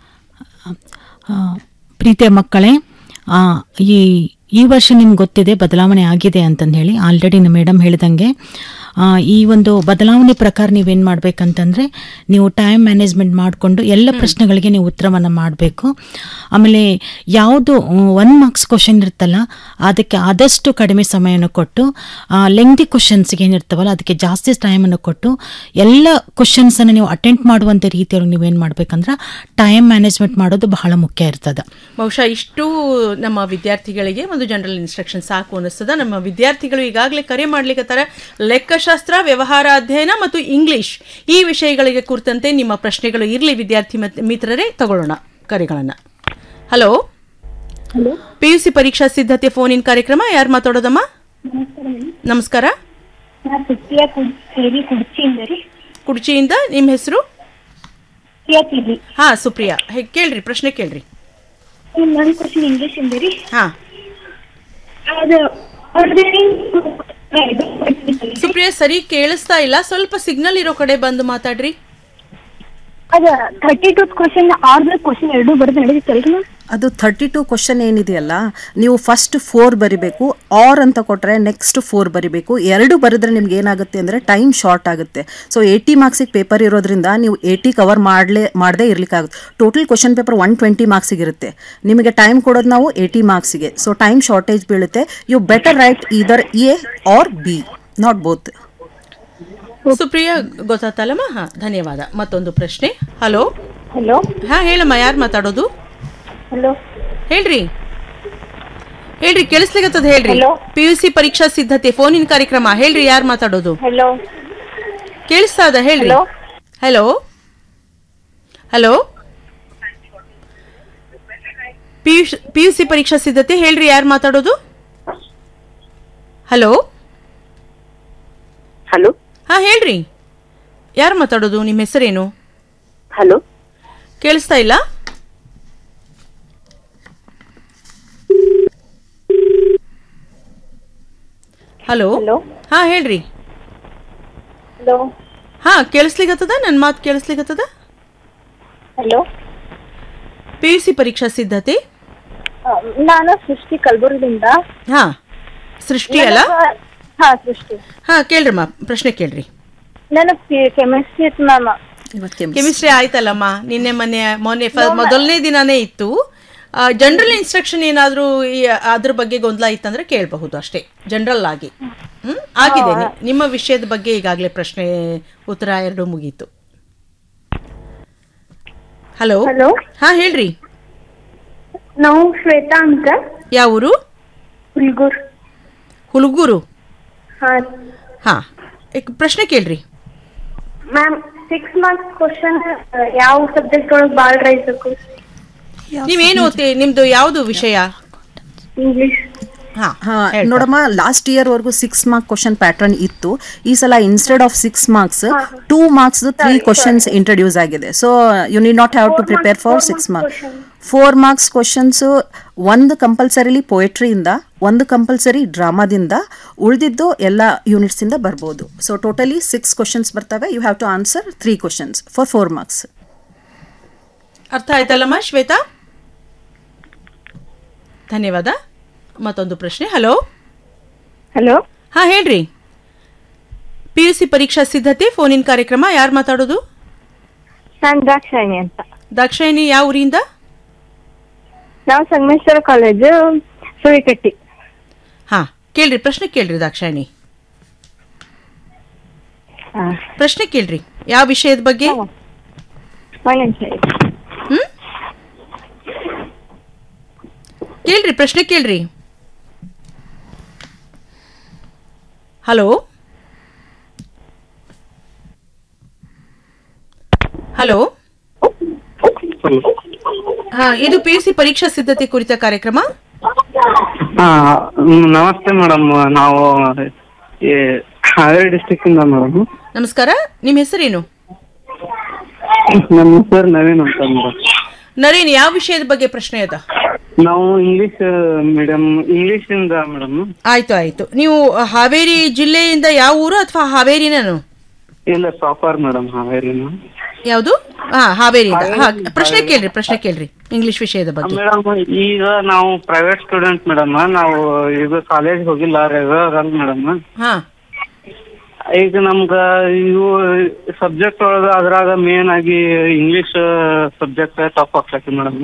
ಆ, ಪ್ರೀತಿಯ ಮಕ್ಕಳೇ ಆ, ಈ ಈ ವರ್ಷ ನಿಮ್ಗೆ ಗೊತ್ತಿದೆ ಬದಲಾವಣೆ ಆಗಿದೆ ಅಂತಂದು ಹೇಳಿ ಆಲ್ರೆಡಿ ಮೇಡಮ್ ಹೇಳಿದಂಗೆ ಆ, ಈ ಒಂದು ಬದಲಾವಣೆ ಪ್ರಕಾರ ನೀವೇನು ಮಾಡಬೇಕಂತಂದರೆ ನೀವು ಟೈಮ್ ಮ್ಯಾನೇಜ್ಮೆಂಟ್ ಮಾಡಿಕೊಂಡು ಎಲ್ಲ ಪ್ರಶ್ನೆಗಳಿಗೆ ನೀವು ಉತ್ತರವನ್ನು ಮಾಡಬೇಕು ಆಮೇಲೆ ಯಾವುದು ಒನ್ ಮಾರ್ಕ್ಸ್ ಕ್ವಶನ್ ಇರುತ್ತಲ್ಲ ಅದಕ್ಕೆ ಆದಷ್ಟು ಕಡಿಮೆ ಸಮಯವನ್ನು ಕೊಟ್ಟು ಲೆಂಗ್ದಿ ಕ್ವಶನ್ಸ್ಗೆ ಏನಿರ್ತಾವಲ್ಲ ಅದಕ್ಕೆ ಜಾಸ್ತಿ ಟೈಮನ್ನು ಕೊಟ್ಟು ಎಲ್ಲ ಕ್ವಶನ್ಸನ್ನು ನೀವು ಅಟೆಂಡ್ ಮಾಡುವಂಥ ರೀತಿಯಲ್ಲಿ ನೀವೇನು ಮಾಡಬೇಕಂದ್ರೆ ಟೈಮ್ ಮ್ಯಾನೇಜ್ಮೆಂಟ್ ಮಾಡೋದು ಬಹಳ ಮುಖ್ಯ ಇರ್ತದೆ ಬಹುಶಃ ಇಷ್ಟು ನಮ್ಮ ವಿದ್ಯಾರ್ಥಿಗಳಿಗೆ ಒಂದು ಜನರಲ್ ಇನ್ಸ್ಟ್ರಕ್ಷನ್ ಸಾಕು ಅನಿಸ್ತದ ನಮ್ಮ ವಿದ್ಯಾರ್ಥಿಗಳು ಈಗಾಗಲೇ ಕರೆ ಮಾಡ್ಲಿಕ್ಕತ್ತಾರ ಲೆಕ್ಕಶಾಸ್ತ್ರ ವ್ಯವಹಾರ ಅಧ್ಯಯನ ಮತ್ತು ಇಂಗ್ಲಿಷ್ ಈ ವಿಷಯಗಳಿಗೆ ಕುರಿತಂತೆ ನಿಮ್ಮ ಪ್ರಶ್ನೆಗಳು ಇರಲಿ ವಿದ್ಯಾರ್ಥಿ ಮತ್- ಮಿತ್ರರೇ ತಗೊಳ್ಳೋಣ ಕರೆಗಳನ್ನ ಹಲೋ ಪಿ ಯು ಸಿ ಪರೀಕ್ಷಾ ಸಿದ್ಧತೆ ಫೋನ್ ಇನ್ ಕಾರ್ಯಕ್ರಮ ಯಾರು ಮಾತಾಡೋದಮ್ಮ ನಮಸ್ಕಾರ ಸುಪ್ರಿಯಾ ಕುಡ್ಚೇರಿ ಕುಡ್ಚಿಯಿಂದ ರೀ ಕುಡ್ಚಿಯಿಂದ ನಿಮ್ಮ ಹೆಸರು ಪ್ರಿಯಾತಿರಿ ಹಾ ಸುಪ್ರಿಯಾ ಹೇ ಕೇಳ್ರಿ ಪ್ರಶ್ನೆ ಕೇಳ್ರಿ ನನ್ನ ಕ್ವಶನ್ ಇಂಗ್ಲಿಷ್ ಇಂದ ರೀ ಹಾ ಅದು ಸುಪ್ರಿಯಾ ಸರಿ ಕೇಳಿಸ್ತಾ ಇಲ್ಲ ಸ್ವಲ್ಪ ಸಿಗ್ನಲ್ ಇರೋ ಕಡೆ ಬಂದು ಮಾತಾಡ್ರಿ ಅದ ಥರ್ಟಿ ಟು ಕ್ವಶನ್ ಆರ್ದ ಕ್ವಶನ್ ಎರಡು ಬರೆದು ನಡೆಯುತ್ತಲ್ರಿ ಮ್ಯಾಮ್ ಅದು ಥರ್ಟಿ ಟು ಕ್ವಶನ್ ಏನಿದೆಯಲ್ಲ ನೀವು ಫಸ್ಟ್ ಫೋರ್ ಬರಿಬೇಕು ಆರ್ ಅಂತ ಕೊಟ್ಟರೆ ನೆಕ್ಸ್ಟ್ ಫೋರ್ ಬರಿಬೇಕು ಎರಡು ಬರೆದ್ರೆ ನಿಮ್ಗೆ ಏನಾಗುತ್ತೆ ಅಂದರೆ ಟೈಮ್ ಶಾರ್ಟ್ ಆಗುತ್ತೆ ಸೊ ಏಯ್ಟಿ ಮಾರ್ಕ್ಸಿಗೆ ಪೇಪರ್ ಇರೋದ್ರಿಂದ ನೀವು ಏಯ್ಟಿ ಕವರ್ ಮಾಡಲೇ ಮಾಡದೇ ಇರಲಿಕ್ಕಾಗುತ್ತೆ total question paper one twenty ಮಾರ್ಕ್ಸಿಗೆ ಇರುತ್ತೆ ನಿಮಗೆ ಟೈಮ್ ಕೊಡೋದು ನಾವು ಏಯ್ಟಿ ಮಾರ್ಕ್ಸಿಗೆ ಸೊ ಟೈಮ್ ಶಾರ್ಟೇಜ್ ಬೀಳುತ್ತೆ you better write either A or B not both Supriya ಗೊತ್ತಾತಲ್ಲಮ್ಮ ಹಾ ಧನ್ಯವಾದ ಮತ್ತೊಂದು ಪ್ರಶ್ನೆ ಹಲೋ ಹಲೋ ಹಾ ಹೇಳಮ್ಮ ಯಾರು ಮಾತಾಡೋದು ಹಲೋ ಹೇಳ್ರಿ ಹೇಳ್ರಿ ಕೇಳಿಸ್ಲಿಕ್ಕತ್ತದ ಹೇಳ್ರಿ Hello. ಪಿ ಯು ಸಿ ಪರೀಕ್ಷಾ ಸಿದ್ಧತೆ ಫೋನ್ ಇನ್ ಕಾರ್ಯಕ್ರಮ ಹೇಳ್ರಿ ಯಾರು ಮಾತಾಡೋದು ಹಲೋ ಕೇಳಿಸ್ತಾ ಅದ ಹೇಳ್ರಿ Hello. Hello hello P U C ಪರೀಕ್ಷಾ ಸಿದ್ಧತೆ ಹೇಳ್ರಿ ಯಾರು ಮಾತಾಡೋದು ಹಲೋ ಹಲೋ ಹಾ ಹೇಳ್ರಿ ಯಾರು ಮಾತಾಡೋದು ನಿಮ್ಮ ಹೆಸರೇನು ಹಲೋ ಕೇಳಿಸ್ತಾ ಇಲ್ಲ ಹಲೋ ಹಾ ಹೇಳ್ರಿ ಹಲೋ ಹಾ ಕೇಳಿಸ್ಲಿಕ್ಕತ್ತದ ನನ್ನ ಮಾತು ಕೇಳಿಸ್ಲಿಕ್ಕತ್ತದ ಹಲೋ ಪಿ ಯು ಸಿ ಪರೀಕ್ಷಾ ಸಿದ್ಧತೆ ನಾನು ಸೃಷ್ಟಿ ಕಲಬುರಗಿಯಿಂದ ಹಾ ಸೃಷ್ಟಿ ಅಲ್ಲ ನನಗ- ಹಾ ಸೃಷ್ಟಿ ಹಾ ಕೇಳ್ರಮ್ಮ ಪ್ರಶ್ನೆ ಕೇಳ್ರಿ ನನಗೆ ಕೆಮಿಸ್ಟ್ರಿ ಇತ್ತು ಮ್ಯಾಮ್ ಕೆಮಿಸ್ಟ್ರಿ ಆಯ್ತಲ್ಲಮ್ಮ ನಿನ್ನೆ ಮೊನ್ನೆ ಮೊನ್ನೆ ಫ- ಮೊದಲನೇ ದಿನಾನೇ ಇತ್ತು ಜನರಲ್ ಇನ್ಸ್ಟ್ರಕ್ಷನ್ ಏನಾದರೂ ಅದ್ರ ಬಗ್ಗೆ ಗೊಂದಲ ಇತ್ತಂದ್ರೆ ಕೇಳಬಹುದು ಅಷ್ಟೇ ಜನರಲ್ ಆಗಿ ಹ್ಮ್ ಆಗಿದೆ ನಿ- ನಿಮ್ಮ ವಿಷಯದ ಬಗ್ಗೆ ಈಗಾಗಲೇ ಪ್ರಶ್ನೆ ಉತ್ತರ ಎರಡು ಮುಗೀತು ಹಲೋ ಹಲೋ ಹಾ ಹೇಳ್ರಿ ನಾವು ಶ್ವೇತಾ ಅಂತ ಯಾವ ಊರು ಹುಲ್ಗೂರ್ ಹುಲ್ಗೂರು ಹಾ ಹಾ ಏಕ್ ಪ್ರಶ್ನೆ ಕೇಳ್ರಿ ಮ್ಯಾಮ್ ಸಿಕ್ಸ್ ಮಾರ್ಕ್ಸ್ ಕ್ವಶನ್ ಯಾವ ಸಬ್ಜೆಕ್ಟ್ ಒಳಗೆ ಭಾಳ ರೈಸಬೇಕು ನೀವೇನು ಓದ್ತಿ ನಿಮ್ದು ಯಾವುದು ವಿಷಯ ಇಂಗ್ಲಿಷ್ ಹಾ ಹಾ ನೋಡಮ್ಮ ಲಾಸ್ಟ್ ಇಯರ್ ವರೆಗೂ ಸಿಕ್ಸ್ ಮಾರ್ಕ್ ಕ್ವಶನ್ ಪ್ಯಾಟರ್ನ್ ಇತ್ತು ಈ ಸಲ instead of six marks two marks three questions introduce ಆಗಿದೆ so you need not have to prepare for six marks four marks questions ಒಂದು ಕಂಪಲ್ಸರಿಲಿ ಪೊಯೆಟ್ರಿಯಿಂದ ಒಂದು ಕಂಪಲ್ಸರಿ ಡ್ರಾಮಾದಿಂದ ಉಳಿದಿದ್ದು ಎಲ್ಲ ಯೂನಿಟ್ಸಿಂದ ಬರ್ಬೋದು ಸೊ ಟೋಟಲಿ ಸಿಕ್ಸ್ ಕ್ವಶನ್ಸ್ ಬರ್ತವೆ you have to answer three questions for four marks ಅರ್ಥ ಆಯ್ತಲ್ಲಮ್ಮ ಶ್ವೇತಾ ಧನ್ಯವಾದ ಮತ್ತೊಂದು ಪ್ರಶ್ನೆ ಹಲೋ ಹಲೋ ಹಾ ಹೇಳ್ರಿ ಪಿ ಯು ಸಿ ಪರೀಕ್ಷಾ ಸಿದ್ಧತೆ ಫೋನಿನ ಕಾರ್ಯಕ್ರಮ ಯಾರು ಮಾತಾಡೋದು ನಾನು ದಾಕ್ಷಾಯಿಣಿ ಅಂತ ದಾಕ್ಷಾಯಿಣಿ ಯಾವ ಊರಿಂದ ನಾವು ಸಂಗಮೇಶ್ವರ ಕಾಲೇಜು ಸುಳಿಕಟ್ಟಿ ಹಾ ಕೇಳ್ರಿ ಪ್ರಶ್ನೆ ಕೇಳ್ರಿ ದಾಕ್ಷಾಯಿಣಿ ಪ್ರಶ್ನೆ ಕೇಳ್ರಿ ಯಾವ ವಿಷಯದ ಬಗ್ಗೆ ಹ್ಮ್ ಕೇಳ್ರಿ ಪ್ರಶ್ನೆ ಕೇಳ್ರಿ ಹಲೋ ಹಲೋ ಹಾ ಇದು ಪಿ ಯು ಸಿ ಪರೀಕ್ಷಾ ಸಿದ್ಧತೆ ಕುರಿತ ಕಾರ್ಯಕ್ರಮ ಹಾ ಮ್, ನಮಸ್ತೆ ಮೇಡಮ್ ನಾವು ಈ ಹಾವೇರಿ ಡಿಸ್ಟಿಕ್ ಇಂದ ಮೇಡಮ್ ನಮಸ್ಕಾರ ನಿಮ್ಮ ಹೆಸರೇನು ನಮ್ಮ ಹೆಸರು ನವೀನ್ ಅಂತ ಮೇಡಮ್ ನರೇನ್ ಯಾವ ವಿಷಯದ ಬಗ್ಗೆ ಪ್ರಶ್ನೆ ಅದ ನಾವು ಇಂಗ್ಲಿಷ್ ಮೀಡಿಯಂ ಇಂಗ್ಲಿಷ್ ಇಂದ ಮೇಡಮ್ ಆಯ್ತು ಆಯ್ತು ನೀವು ಹಾವೇರಿ ಜಿಲ್ಲೆಯಿಂದ ಯಾವ ಊರು ಅಥವಾ ಹಾವೇರಿನನು ಇಲ್ಲ ಪ್ರಾಪರ್ ಮೇಡಮ್ ಹಾವೇರಿನ ಯಾವುದು ಹಾ ಹಾವೇರಿಯಿಂದ ಹಾ ಪ್ರಶ್ನೆ ಕೇಳ್ರಿ ಪ್ರಶ್ನೆ ಕೇಳ್ರಿ ಇಂಗ್ಲಿಷ್ ವಿಷಯದ ಬಗ್ಗೆ ಮೇಡಮ್ ಈಗ ನಾವು ಪ್ರೈವೇಟ್ ಸ್ಟೂಡೆಂಟ್ ಮೇಡಮ್ ನಾವು ಈಗ ಕಾಲೇಜ್ ಹೋಗಿಲ್ಲ ರೆಗ್ಯುಲರ್ ಅಲ್ಲ ಮೇಡಮ್ ಹಾ ಈಗ ನಮ್ಗ ಇವು ಸಬ್ಜೆಕ್ಟ್ ಒಳಗ ಅದ್ರಾಗ ಮೇನ್ ಆಗಿ ಇಂಗ್ಲಿಷ್ ಸಬ್ಜೆಕ್ಟ್ ಟಫ್ ಆಗ್ತೈತಿ ಮೇಡಮ್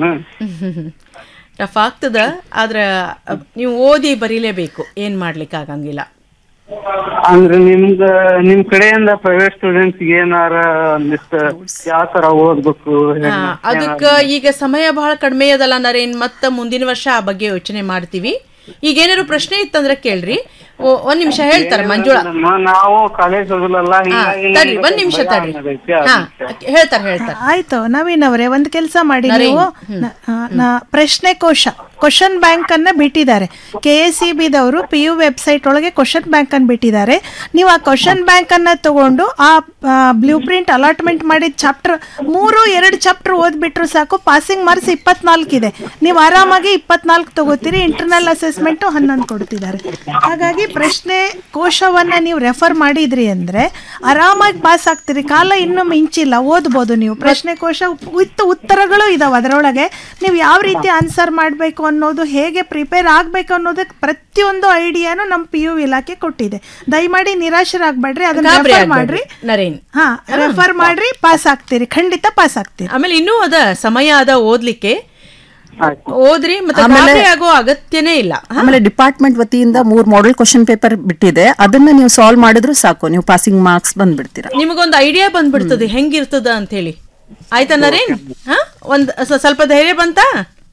ಟಫ್ ಆಗ್ತದ ಆದ್ರ ಅಹ್, ನೀವು ಓದಿ ಬರೀಲೇಬೇಕು ಏನ್ ಮಾಡ್ಲಿಕ್ಕೆ ಆಗಂಗಿಲ್ಲ ಅಂದ್ರೆ ನಿಮ್ಗ ನಿಮ್ ಕಡೆಯಿಂದ ಪ್ರೈವೇಟ್ ಸ್ಟೂಡೆಂಟ್ಸ್ ಏನಾರ ಒಂದಿಷ್ಟ ಯಾವ ತರ ಓದ್ಬೇಕು ಹಾ, ಅದಕ್ಕ ಈಗ ಸಮಯ ಬಹಳ ಕಡಿಮೆ ಅದಲ್ಲ ನರೇನ್ ಮತ್ತ ಮುಂದಿನ ವರ್ಷ ಆ ಬಗ್ಗೆ ಯೋಚನೆ ಮಾಡ್ತೀವಿ ಈಗ ಏನಾದ್ರು ಪ್ರಶ್ನೆ ಇತ್ತಂದ್ರೆ ಕೇಳ್ರಿ ಓ- ಒಂದ್ ನಿಮಿಷ ಹೇಳ್ತಾರೆ ಮಂಜುಳಾ ಮೇಡಮ್, ನಾವು ಕಾಲೇಜ್ ಹೋಗಲ್ಲ ಹಾ, ಹಿಂಗಾಗಿ ತಡ್ರಿ ನಮ್ಗೆ ಒಂದ್ ನಿಮಿಷ ಭಯ ತಡ್ರಿ ಅನ್ನೋದೈತಿ, ಹಾ ಅದಕ್ಕೆ. ಹೇಳ್ತಾರೆ ಹೇಳ್ತಾರೆ ಆಯ್ತು ನವೀನ್ ಅವರೇ ಒಂದು ಕೆಲಸ ಮಾಡಿ ನರೇನ್, ನೀವು ಹ್ಮ್. ನ- ಆ, ನ- ಪ್ರಶ್ನೆ ಕೋಶ ಕ್ವಶನ್ ಬ್ಯಾಂಕ್ ಅನ್ನ ಬಿಟ್ಟಿದ್ದಾರೆ ಕೆ ಎಸ್ ಸಿ ಬಿದವರು ಪಿ ಯು ವೆಬ್ಸೈಟ್ ಒಳಗೆ ಕ್ವಶನ್ ಬ್ಯಾಂಕ್ ಅನ್ನು ಬಿಟ್ಟಿದ್ದಾರೆ ನೀವು ಆ ಕ್ವಶನ್ ಬ್ಯಾಂಕ್ ಅನ್ನ ತಗೊಂಡು ಆ ಬ್ಲೂ ಪ್ರಿಂಟ್ ಅಲಾಟ್ಮೆಂಟ್ ಮಾಡಿದ ಚಾಪ್ಟರ್ ಮೂರು ಎರಡು ಚಾಪ್ಟರ್ ಓದ್ಬಿಟ್ರು ಸಾಕು ಪಾಸಿಂಗ್ ಮಾರ್ಕ್ಸ್ ಇಪ್ಪತ್ನಾಲ್ಕು ಇದೆ ನೀವು ಆರಾಮಾಗಿ ಇಪ್ಪತ್ನಾಲ್ಕು ತಗೋತೀರಿ ಇಂಟರ್ನಲ್ ಅಸೆಸ್ಮೆಂಟ್ ಹನ್ನೊಂದು ಕೊಡ್ತಿದ್ದಾರೆ ಹಾಗಾಗಿ ಪ್ರಶ್ನೆ ಕೋಶವನ್ನ ನೀವು ರೆಫರ್ ಮಾಡಿದ್ರಿ ಅಂದ್ರೆ ಆರಾಮಾಗಿ ಪಾಸ್ ಆಗ್ತೀರಿ ಕಾಲ ಇನ್ನೂ ಮಿಂಚಿಲ್ಲ ಓದ್ಬೋದು ನೀವು ಪ್ರಶ್ನೆ ಕೋಶ ವಿತ್ ಉತ್ತರಗಳು ಇದಾವೆ ಅದರೊಳಗೆ ನೀವು ಯಾವ ರೀತಿ ಆನ್ಸರ್ ಮಾಡಬೇಕು ಅನ್ನೋದು ಹೇಗೆ ಪ್ರಿಪೇರ್ ಆಗಬೇಕು ಅನ್ನೋದಕ್ಕೆ ಪ್ರತಿಯೊಂದು ಐಡಿಯಾನು ನಮ್ಮ ಪಿ ಯು ಇಲಾಖೆ ಕೊಟ್ಟಿದೆ ದಯಮಾಡಿ ನಿರಾಶರಾಗಬೇಡ್ರಿ ಅದನ್ನ ಗಾಬರಿ ರೆಫರ್ ಆಗ್ಬೇಡ್ರಿ, ಮಾಡ್ರಿ ನರೇನ್ ಹಾ ರೆಫರ್ ಮಾಡ್ರಿ ಪಾಸ್ ಆಗ್ತೀರಿ ಖಂಡಿತ ಪಾಸ್ ಆಗ್ತೀರಿ ಆಮೇಲೆ ಇನ್ನೂ ಅದ ಸಮಯ ಅದ ಓದ್ಲಿಕ್ಕೆ ಓದ್ರಿ ಮತ್ತೆ ಆಮೇಲೆ- ಗಾಬರಿ ಆಗೋ ಅಗತ್ಯನೇ ಇಲ್ಲ ಆಮೇಲೆ ಡಿಪಾರ್ಟ್ಮೆಂಟ್ ವತಿಯಿಂದ ಮೂರ್ ಮಾಡೆಲ್ ಕ್ವಶನ್ ಪೇಪರ್ ಬಿಟ್ಟಿದೆ ಅದನ್ನ ನೀವು ಸಾಲ್ವ್ ಮಾಡಿದ್ರು ಸಾಕು ನೀವು ಪಾಸಿಂಗ್ ಮಾರ್ಕ್ಸ್ ಬಂದ್ಬಿಡ್ತೀರಾ ನಿಮಗೊಂದು ಐಡಿಯಾ ಬಂದ್ಬಿಡ್ತದೆ ಹೆಂಗಿರ್ತದ ಅಂತ ಹೇಳಿ ಆಯ್ತಾ ನರೇನ್ ಹಾ ಒಂದ್ ಸ- ಸ್ವಲ್ಪ ಧೈರ್ಯ ಬಂತಾ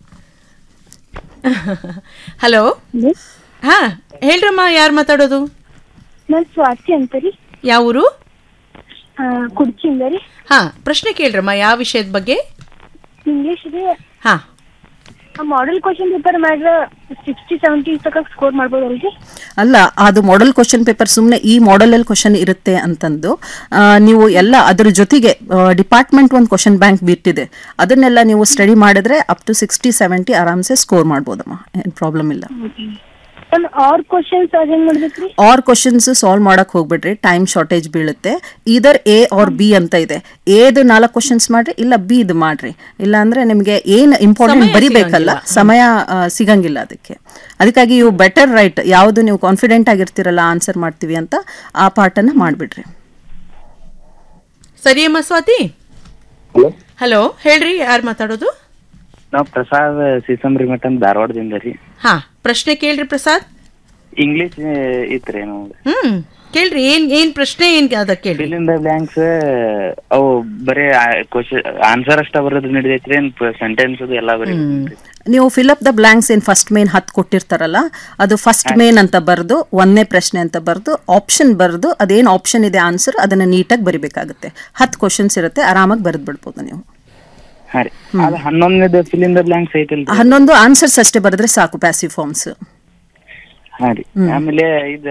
ಹಲೋ ಹಾ ಹೇಳ್ರಮ್ಮ ಯಾರು ಮಾತಾಡೋದು ನಾನು ಸ್ವಾತಿ ಅಂತ ರೀ ಯಾವ ಊರು ಕುಡ್ಚಿಂದ ರೀ ಹಾ ಪ್ರಶ್ನೆ ಕೇಳ್ರಮ್ಮ ಯಾವ ವಿಷಯದ ಬಗ್ಗೆ ಇಂಗ್ಲಿಷ್ ರೀ ಹಾ ಆ ಮಾಡೆಲ್ ಕ್ವಶನ್ ಪೇಪರ್ ಮಾಡಿದ್ರೆ ಸಿಕ್ಸ್ಟಿ ಸೆವೆಂಟಿ ತನಕ ಸ್ಕೋರ್ ಮಾಡ್ಬೋದಲ್ರಿ ಅಲ್ಲ ಅದು ಮಾಡೆಲ್ ಕ್ವಶನ್ ಪೇಪರ್ ಸುಮ್ಮನೆ ಈ ಮಾಡೆಲಲ್ಲಿ ಕ್ವಶನ್ ಇರುತ್ತೆ ಅಂತಂದು ಆ, ನೀವು ಎಲ್ಲ ಅದ್ರ ಜೊತೆಗೆ ಡಿಪಾರ್ಟ್ಮೆಂಟ್ ಒಂದು ಕ್ವಶನ್ ಬ್ಯಾಂಕ್ ಬಿಟ್ಟಿದೆ ಅದನ್ನೆಲ್ಲ ನೀವು ಸ್ಟಡಿ ಮಾಡಿದ್ರೆ ಅಪ್ ಟು ಸಿಕ್ಸ್ಟಿ ಸೆವೆಂಟಿ ಆರಾಮ್ಸೆ ಸ್ಕೋರ್ ಮಾಡ್ಬೋದಮ್ಮ ಏನು ಪ್ರಾಬ್ಲಮ್ ಇಲ್ಲ ಆರ್ ಕ್ವಶನ್ಸ್ ಅದ್ ಹೆಂಗ್ ಮಾಡ್ಬೇಕ್ರಿ ಆರ್ ಕ್ವಶನ್ಸ್ ಸಾಲ್ವ್ ಮಾಡಕ್ ಹೋಗ್ಬಿಡ್ರಿ ಟೈಮ್ ಶಾರ್ಟೇಜ್ ಬೀಳುತ್ತೆ ಇದರ್ ಎ ಆರ್ ಬಿ ಅಂತ ಇದೆ ಎದು ನಾಲ್ಕು ಕ್ವಶನ್ಸ್ ಮಾಡ್ರಿ ಇಲ್ಲ ಬಿ ಇದು ಮಾಡ್ರಿ ಇಲ್ಲ ಅಂದ್ರೆ ನಿಮಗೆ ಏನ್ ಇಂಪಾರ್ಟೆಂಟ್ ಸಮಯ ಬರಿಬೇಕಲ್ಲ ಸಿಗಂಗಿಲ್ಲ. ಸಮಯ ಆ, ಸಿಗಂಗಿಲ್ಲ ಅದಕ್ಕೆ ಅದಕ್ಕಾಗಿ ಇವು ಬೆಟರ್ ರೈಟ್ ಯಾವುದು ನೀವು ಕಾನ್ಫಿಡೆಂಟ್ ಆಗಿರ್ತೀರಲ್ಲ ಆನ್ಸರ್ ಮಾಡ್ತೀವಿ ಅಂತ ಆ ಪಾರ್ಟನ್ನ ಮಾಡ್ಬಿಡ್ರಿ ಸರಿಯಮ್ಮ ಸ್ವಾತಿ ಹಲೋ ಹೇಳ್ರಿ ಯಾರು ಮಾತಾಡೋದು ನಾವು ಪ್ರಸಾದ್ ಸೀಸಂಬ್ರಿ ಮಠ ಧಾರವಾಡದಿಂದ ರೀ ಹಾ ಪ್ರಶ್ನೆ ಕೇಳ್ರಿ ಪ್ರಸಾದ್ ಇಂಗ್ಲಿಷ್ ಇತ್ರಿ ನಾವು ಹ್ಮ್ ಕೇಳ್ರಿ ಏನ್ ಏನ್ ಪ್ರಶ್ನೆ ಏನ್ ಅದ ಕೇಳ್ರಿ ಫಿಲ್ ಇನ್ ದ ಬ್ಲಾಂಕ್ಸ್ ಅವು ಬರೀ ಕ್ವಶನ್ ಆನ್ಸರ್ ಅಷ್ಟ ಬರೋದು ನಡಿದೈತ್ರಿ ಏನ್ ಸೆಂಟೆನ್ಸ್ ಅದು ಎಲ್ಲ ಬರೀ ನೀವು ಫಿಲ್ ಅಪ್ ದ ಬ್ಲಾಂಕ್ಸ್ ಏನ್ ಫಸ್ಟ್ ಮೇನ್ ಹತ್ತು ಕೊಟ್ಟಿರ್ತಾರಲ್ಲ ಅದು ಫಸ್ಟ್ ಮೇನ್ ಅಂತ ಬರೆದು ಒಂದನೇ ಪ್ರಶ್ನೆ ಅಂತ ಬರೆದು ಆಪ್ಷನ್ ಬರೆದು ಅದೇನು ಆಪ್ಷನ್ ಇದೆ ಆನ್ಸರ್ ಅದನ್ನ ನೀಟಾಗಿ ಬರಿಬೇಕಾಗುತ್ತೆ ಹತ್ತು ಕ್ವಶನ್ಸ್ ಇರುತ್ತೆ ಆರಾಮಾಗಿ ಬರೆದು ಬಿಡ್ಬೋದು ನೀವು ಹಾ ರೀ ಅದು ಹನ್ನೊಂದನೇದು ಫಿಲ್ ಇನ್ ದ ಬ್ಲಾಂಕ್ಸ್ ಐತಲ್ರಿ ಹನ್ನೊಂದು ಆನ್ಸರ್ಸ್ ಅಷ್ಟೇ ಬರೆದ್ರೆ ಸಾಕು ಪ್ಯಾಸಿವ್ ಫಾರ್ಮ್ಸ್ ಹಾ ರೀ ಆಮೇಲೆ ಇದ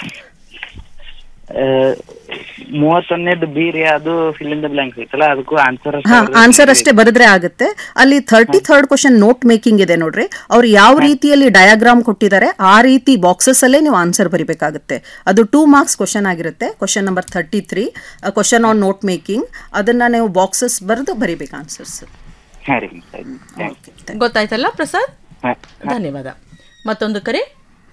ಆ, ಮೂವತ್ತೊಂದನೇದು ಬಿ ರೀ ಅದು ಫಿಲ್ ಇನ್ ದ ಬ್ಲಾಂಕ್ಸ್ ಐತಲ್ಲ ಅದಕ್ಕೂ ಆನ್ಸರ್ ಹಾ ಆನ್ಸರ್ ಅಷ್ಟೇ ಬರೆದ್ರೆ ಆಗುತ್ತೆ ಅಲ್ಲಿ thirty third question note making ಇದೆ ನೋಡ್ರಿ ಅವ್ರು ಯಾವ ರೀತಿಯಲ್ಲಿ ಡಯಾಗ್ರಾಮ್ ಕೊಟ್ಟಿದ್ದಾರೆ ಆ ರೀತಿ ಬಾಕ್ಸಸ್ ಅಲ್ಲೇ ನೀವು ಆನ್ಸರ್ ಬರಿಬೇಕಾಗುತ್ತೆ ಅದು ಟೂ ಮಾರ್ಕ್ಸ್ ಕ್ವಶನ್ ಆಗಿರುತ್ತೆ question number thirty three question on note making ಅದನ್ನ ನೀವು ಬಾಕ್ಸಸ್ ಬರೆದು ಬರಿಬೇಕು ಆನ್ಸರ್ಸ್ ಹಾ ರೀ ಗೊತ್ತಾಯ್ತಲ್ಲ ಪ್ರಸಾದ್ ಹಾ. ಧನ್ಯವಾದ ಮತ್ತೊಂದು ಕರೆ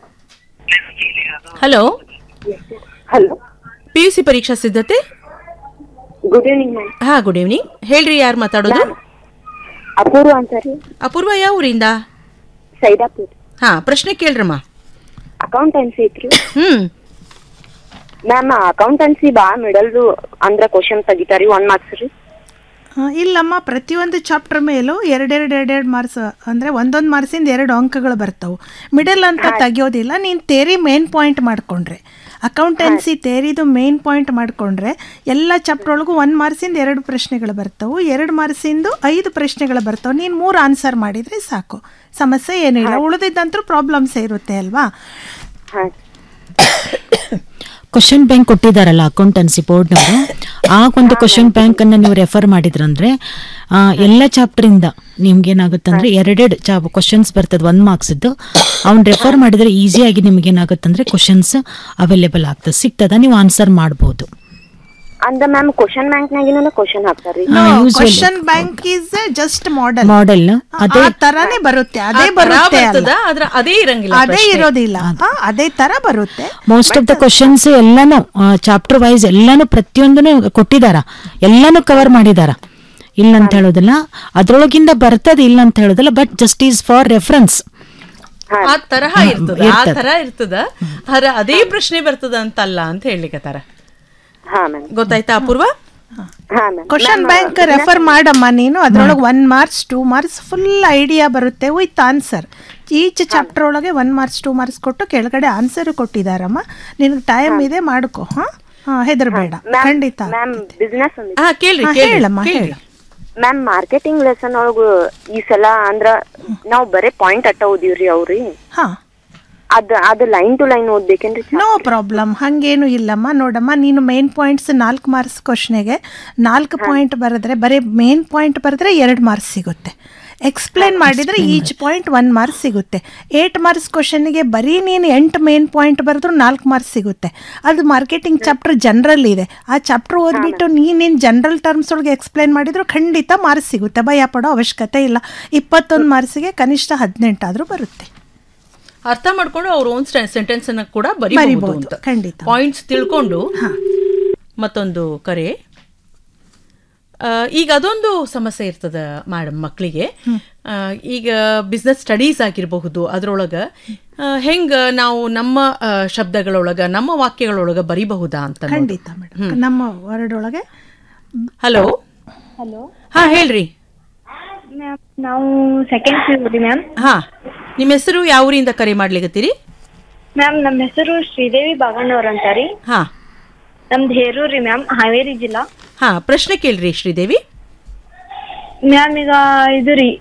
hello hello P U C ಪರೀಕ್ಷಾ ಸಿದ್ಧತೆ ಗುಡ್ ಈವ್ನಿಂಗ್ ಮ್ಯಾಮ್ ಹಾ ಗುಡ್ ಈವ್ನಿಂಗ್ ಹೇಳ್ರಿ ಯಾರು ಮಾತಾಡೋದು ಅಪೂರ್ವ ಅಂತ ರೀ ಅಪೂರ್ವ ಯಾವ ಊರಿಂದ ಸೈದಾಪುರ್ ಹಾ ಪ್ರಶ್ನೆ ಕೇಳ್ರಮ್ಮ ಅಕೌಂಟೆನ್ಸಿ ಐತ್ರಿ ಹ್ಮ್ ಮ್ಯಾಮ್ ಅಕೌಂಟೆನ್ಸಿ ಬಾ ಮಿಡಲ್ದು ಅಂದ್ರ ಕ್ವಶನ್ ತೆಗಿತಾರಿ ಒನ್ ಮಾರ್ಕ್ಸ್ ರೀ ಆ, ಇಲ್ಲಮ್ಮ ಪ್ರತಿಯೊಂದು ಚಾಪ್ಟರ್ ಮೇಲೂ ಎರಡೆರಡು ಎರಡೆರಡು ಮಾರ್ಕ್ಸ್ ಅಂದರೆ ಒಂದೊಂದು ಮಾರ್ಕ್ಸಿಂದ ಎರಡು ಅಂಕಗಳು ಬರ್ತವೆ ಮಿಡಲ್ ಅಂತ ತೆಗಿಯೋದಿಲ್ಲ ನೀನು ತೇರಿ ಮೇನ್ ಪಾಯಿಂಟ್ ಮಾಡಿಕೊಂಡ್ರೆ ಅಕೌಂಟೆನ್ಸಿ ತೇರಿದು ಮೇನ್ ಪಾಯಿಂಟ್ ಮಾಡಿಕೊಂಡ್ರೆ ಎಲ್ಲ ಚಾಪ್ಟರ್ ಒಳಗೂ ಒಂದು ಮಾರ್ಕ್ಸಿಂದ ಎರಡು ಪ್ರಶ್ನೆಗಳು ಬರ್ತವೆ ಎರಡು ಮಾರ್ಕ್ಸಿಂದು ಐದು ಪ್ರಶ್ನೆಗಳು ಬರ್ತವೆ ನೀನು ಮೂರು ಆನ್ಸರ್ ಮಾಡಿದರೆ ಸಾಕು ಸಮಸ್ಯೆ ಏನೂ ಇಲ್ಲ ಉಳಿದಿದ್ದಂತೂ ಪ್ರಾಬ್ಲಮ್ಸ್ ಇರುತ್ತೆ ಅಲ್ವಾ ಕ್ವಶನ್ ಬ್ಯಾಂಕ್ ಕೊಟ್ಟಿದ್ದಾರಲ್ಲ ಅಕೌಂಟೆನ್ಸಿ ಬೋರ್ಡ್ನವರು ಆ ಒಂದು ಕ್ವಶನ್ ಬ್ಯಾಂಕ್ ಅನ್ನ ನೀವು ರೆಫರ್ ಮಾಡಿದ್ರಂದ್ರೆ ಆ, ಎಲ್ಲ ಚಾಪ್ಟರ್ ಇಂದ ನಿಮ್ಗೆ ಏನಾಗುತ್ತಂದ್ರೆ ಎರಡೆರಡು ಚಾ ಕ್ವಶನ್ಸ್ ಬರ್ತದೆ ಒಂದ್ ಮಾರ್ಕ್ಸ್ ಇದ್ದು ಅವ್ನ್ ರೆಫರ್ ಮಾಡಿದ್ರೆ ಈಸಿಯಾಗಿ ನಿಮ್ಗೆ ಏನಾಗುತ್ತಂದ್ರೆ ಕ್ವಶನ್ಸ್ ಅವೈಲೇಬಲ್ ಆಗ್ತದೆ ಸಿಗ್ತದ ನೀವು ಆನ್ಸರ್ ಮಾಡ್ಬೋದು ಅಂದ್ರ ಮ್ಯಾಮ್ ಕ್ವಶನ್ ಬ್ಯಾಂಕ್ನಾಗಿನ ಕ್ವಶನ್ ಹಾಕ್ತಾರ್ರಿ question bank is just model model ಅದೇ ಆ ತರಾನೇ ಬರುತ್ತೆ ಅದೇ ಆ ತರ ಬರುತ್ತೆ ಬರ್ತದ, ಅಲ್ಲ. ಆದ್ರೆ ಅದೇ ಇರಂಗಿಲ್ಲ ಅದೇ ಪ್ರಶ್ನೆ. ಇರೋದಿಲ್ಲ ಆ, ಅದೇ ತರ ಬರುತ್ತೆ ಮೋಸ್ಟ್ ಆಫ್ ದ ಕ್ವಶನ್ಸ್ ಎಲ್ಲಾನು ಚಾಪ್ಟರ್ ವೈಸ್ ಎಲ್ಲಾನು ಪ್ರತಿಯೊಂದನ್ನು ಕೊಟ್ಟಿದಾರ ಎಲ್ಲಾನು ಕವರ್ ಮಾಡಿದಾರ ಇಲ್ಲ ಅಂತ ಹೇಳೋದಿಲ್ಲ ಅದ್ರೊಳಗಿಂದ ಬರ್ತದೆ ಇಲ್ಲ ಅಂತ ಹೇಳೋದಿಲ್ಲ but just is for reference ಆ ತರಹ ಇರ್ತದ ಆ ಇರ್ತದ. ತರ ಇರ್ತದ ಆದ್ರೆ ಅದೇ ಪ್ರಶ್ನೆ ಬರ್ತದ ಅಂತಲ್ಲ ಅಂತ ಹೇಳಿಕತ್ತಾರ ಹಾ ಮ್ಯಾಮ್ ಗೊತ್ತಾಯ್ತಾ ಅಪೂರ್ವ ಹಾ ಮ್ಯಾಮ್ ಕ್ವಶನ್ ಬ್ಯಾಂಕ್ ರೆಫರ್ ಮಾಡಮ್ಮ ನೀನು ಅದ್ರೊಳಗೆ one marks two marks full idea ಬರುತ್ತೆ ವಿತ್ ಆನ್ಸರ್ ಈಚ್ ಚಾಪ್ಟರ್ ಒಳಗೆ ಒನ್ ಮಾರ್ಕ್ಸ್ ಟೂ ಮಾರ್ಕ್ಸ್ ಕೊಟ್ಟು ಕೆಳಗಡೆ ಆನ್ಸರ್ ಕೊಟ್ಟಿದಾರಮ್ಮ ನಿನಗೆ ಟೈಮ್ ಇದೆ ಮಾಡ್ಕೊ ಹಾ ಹಾ ಹೆದರ್ಬೇಡ ಖಂಡಿತ ಮ್ಯಾಮ್ ಬಿಸ್ನೆಸ್ ಹಾ ಕೇಳ್ರಿ ಹಾ, ಕೇಳ್ರಿ, ಹೇಳಮ್ಮ ಕೇಳ್ರಿ. ಹೇಳು ಮ್ಯಾಮ್ ಮಾರ್ಕೆಟಿಂಗ್ ಲೆಸನ್ ಒಳಗು ಈ ಸಲ ಅಂದ್ರ ನಾವ್ ಬರೇ ಪಾಯಿಂಟ್ ಅಟ್ಟ ಓದಿವ್ರಿ ಅವ್ರಿ ಹಾ ಅದ್ ಅದ್ ಲೈನ್ ಟು ಲೈನ್ ಓದ್ಬೇಕೇನ್ರಿ ನೋ ಪ್ರಾಬ್ಲಮ್ ಹಂಗೇನು ಇಲ್ಲಮ್ಮ ನೋಡಮ್ಮ ನೀನು ಮೇನ್ ಪಾಯಿಂಟ್ಸ್ ನಾಲ್ಕು ಮಾರ್ಕ್ಸ್ ಕ್ವಶನೆಗೆ ನಾಲ್ಕು ಪಾಯಿಂಟ್ ಬರೆದ್ರೆ ಬರೀ ಮೇನ್ ಪಾಯಿಂಟ್ ಬರೆದ್ರೆ ಎರಡು ಮಾರ್ಕ್ಸ್ ಸಿಗುತ್ತೆ ಎಕ್ಸ್ಪ್ಲೈನ್ ಮಾಡಿದ್ರೆ ಈಚ್ ಪಾಯಿಂಟ್ ಒನ್ ಮಾರ್ಕ್ಸ್ ಸಿಗುತ್ತೆ ಏಟ್ ಮಾರ್ಕ್ಸ್ ಕ್ವಶನ್ಗೆ ಬರೀ ನೀನು ಎಂಟು ಮೇನ್ ಪಾಯಿಂಟ್ ಬರೆದ್ರು ನಾಲ್ಕು ಮಾರ್ಕ್ಸ್ ಸಿಗುತ್ತೆ ಅದು ಮಾರ್ಕೆಟಿಂಗ್ ಚಾಪ್ಟರ್ ಜನರಲ್ ಇದೆ ಆ ಚಾಪ್ಟರ್ ಓದ್ಬಿಟ್ಟು ನೀನೇನು ಜನರಲ್ ಟರ್ಮ್ಸ್ ಒಳಗೆ ಎಕ್ಸ್ಪ್ಲೈನ್ ಮಾಡಿದ್ರು ಖಂಡಿತ ಮಾರ್ಕ್ಸ್ ಸಿಗುತ್ತೆ ಭಯ ಪಡೋ ಅವಶ್ಯಕತೆ ಇಲ್ಲ ಇಪ್ಪತ್ತೊಂದು ಮಾರ್ಕ್ಸಿಗೆ ಕನಿಷ್ಠ ಹದಿನೆಂಟಾದರೂ ಬರುತ್ತೆ ಅರ್ಥ ಮಾಡ್ಕೊಂಡು ಅವ್ರ ಓನ್ ಸೆಂಟೆನ್ಸ್ ಅನ್ನ ಕೂಡ ಬರಿಬಹುದು ಬರಿಬಹುದು, ಅಂತ ಖಂಡಿತ. ಪಾಯಿಂಟ್ಸ್ ತಿಳ್ಕೊಂಡು ಮತ್ತೊಂದು ಕರೆ ಆ, ಈಗ ಅದೊಂದು ಸಮಸ್ಯೆ ಇರ್ತದ ಮೇಡಮ್ ಮಕ್ಕಳಿಗೆ ಈಗ ಬಿಸ್ನೆಸ್ ಸ್ಟಡೀಸ್ ಆಗಿರಬಹುದು ಅದ್ರೊಳಗ ಆ, ಹೆಂಗ ನಾವು ನಮ್ಮ ಆ, ಶಬ್ದಗಳೊಳಗ ನಮ್ಮ ವಾಕ್ಯಗಳೊಳಗ ಬರಿಬಹುದಾ ಅಂತ ನೋಡಿ. ಖಂಡಿತ ಮೇಡಮ್ ನಮ್ಮ ವರ್ಡ್ ಒಳಗೆ ಹಲೋ ಹಲೋ ಹಾ ಹೇಳ್ರಿ ಮ್ಯಾಮ್ ನಾವು ಸೆಕೆಂಡ್ ಪಿ ಮ್ಯಾಮ್ ಹಾ ನಿಮ್ಮ ಹೆಸರು ಯಾವ ಊರಿಂದ ಕರೆ ಮಾಡ್ಲಿಕತ್ತೀರಿ ಮ್ಯಾಮ್ ನಮ್ಮ ಹೆಸರು ಶ್ರೀದೇವಿ ಬಾಗಣ್ಣವ್ರ ಅಂತ ರೀ ಹಾ ನಮ್ದು ಹೇರೂರ್ ರೀ ಮ್ಯಾಮ್ ಹಾವೇರಿ ಜಿಲ್ಲಾ ಹಾ ಪ್ರಶ್ನೆ ಕೇಳ್ರಿ ಶ್ರೀದೇವಿ ಮ್ಯಾಮ್ ಈಗ ಇದು ರೀ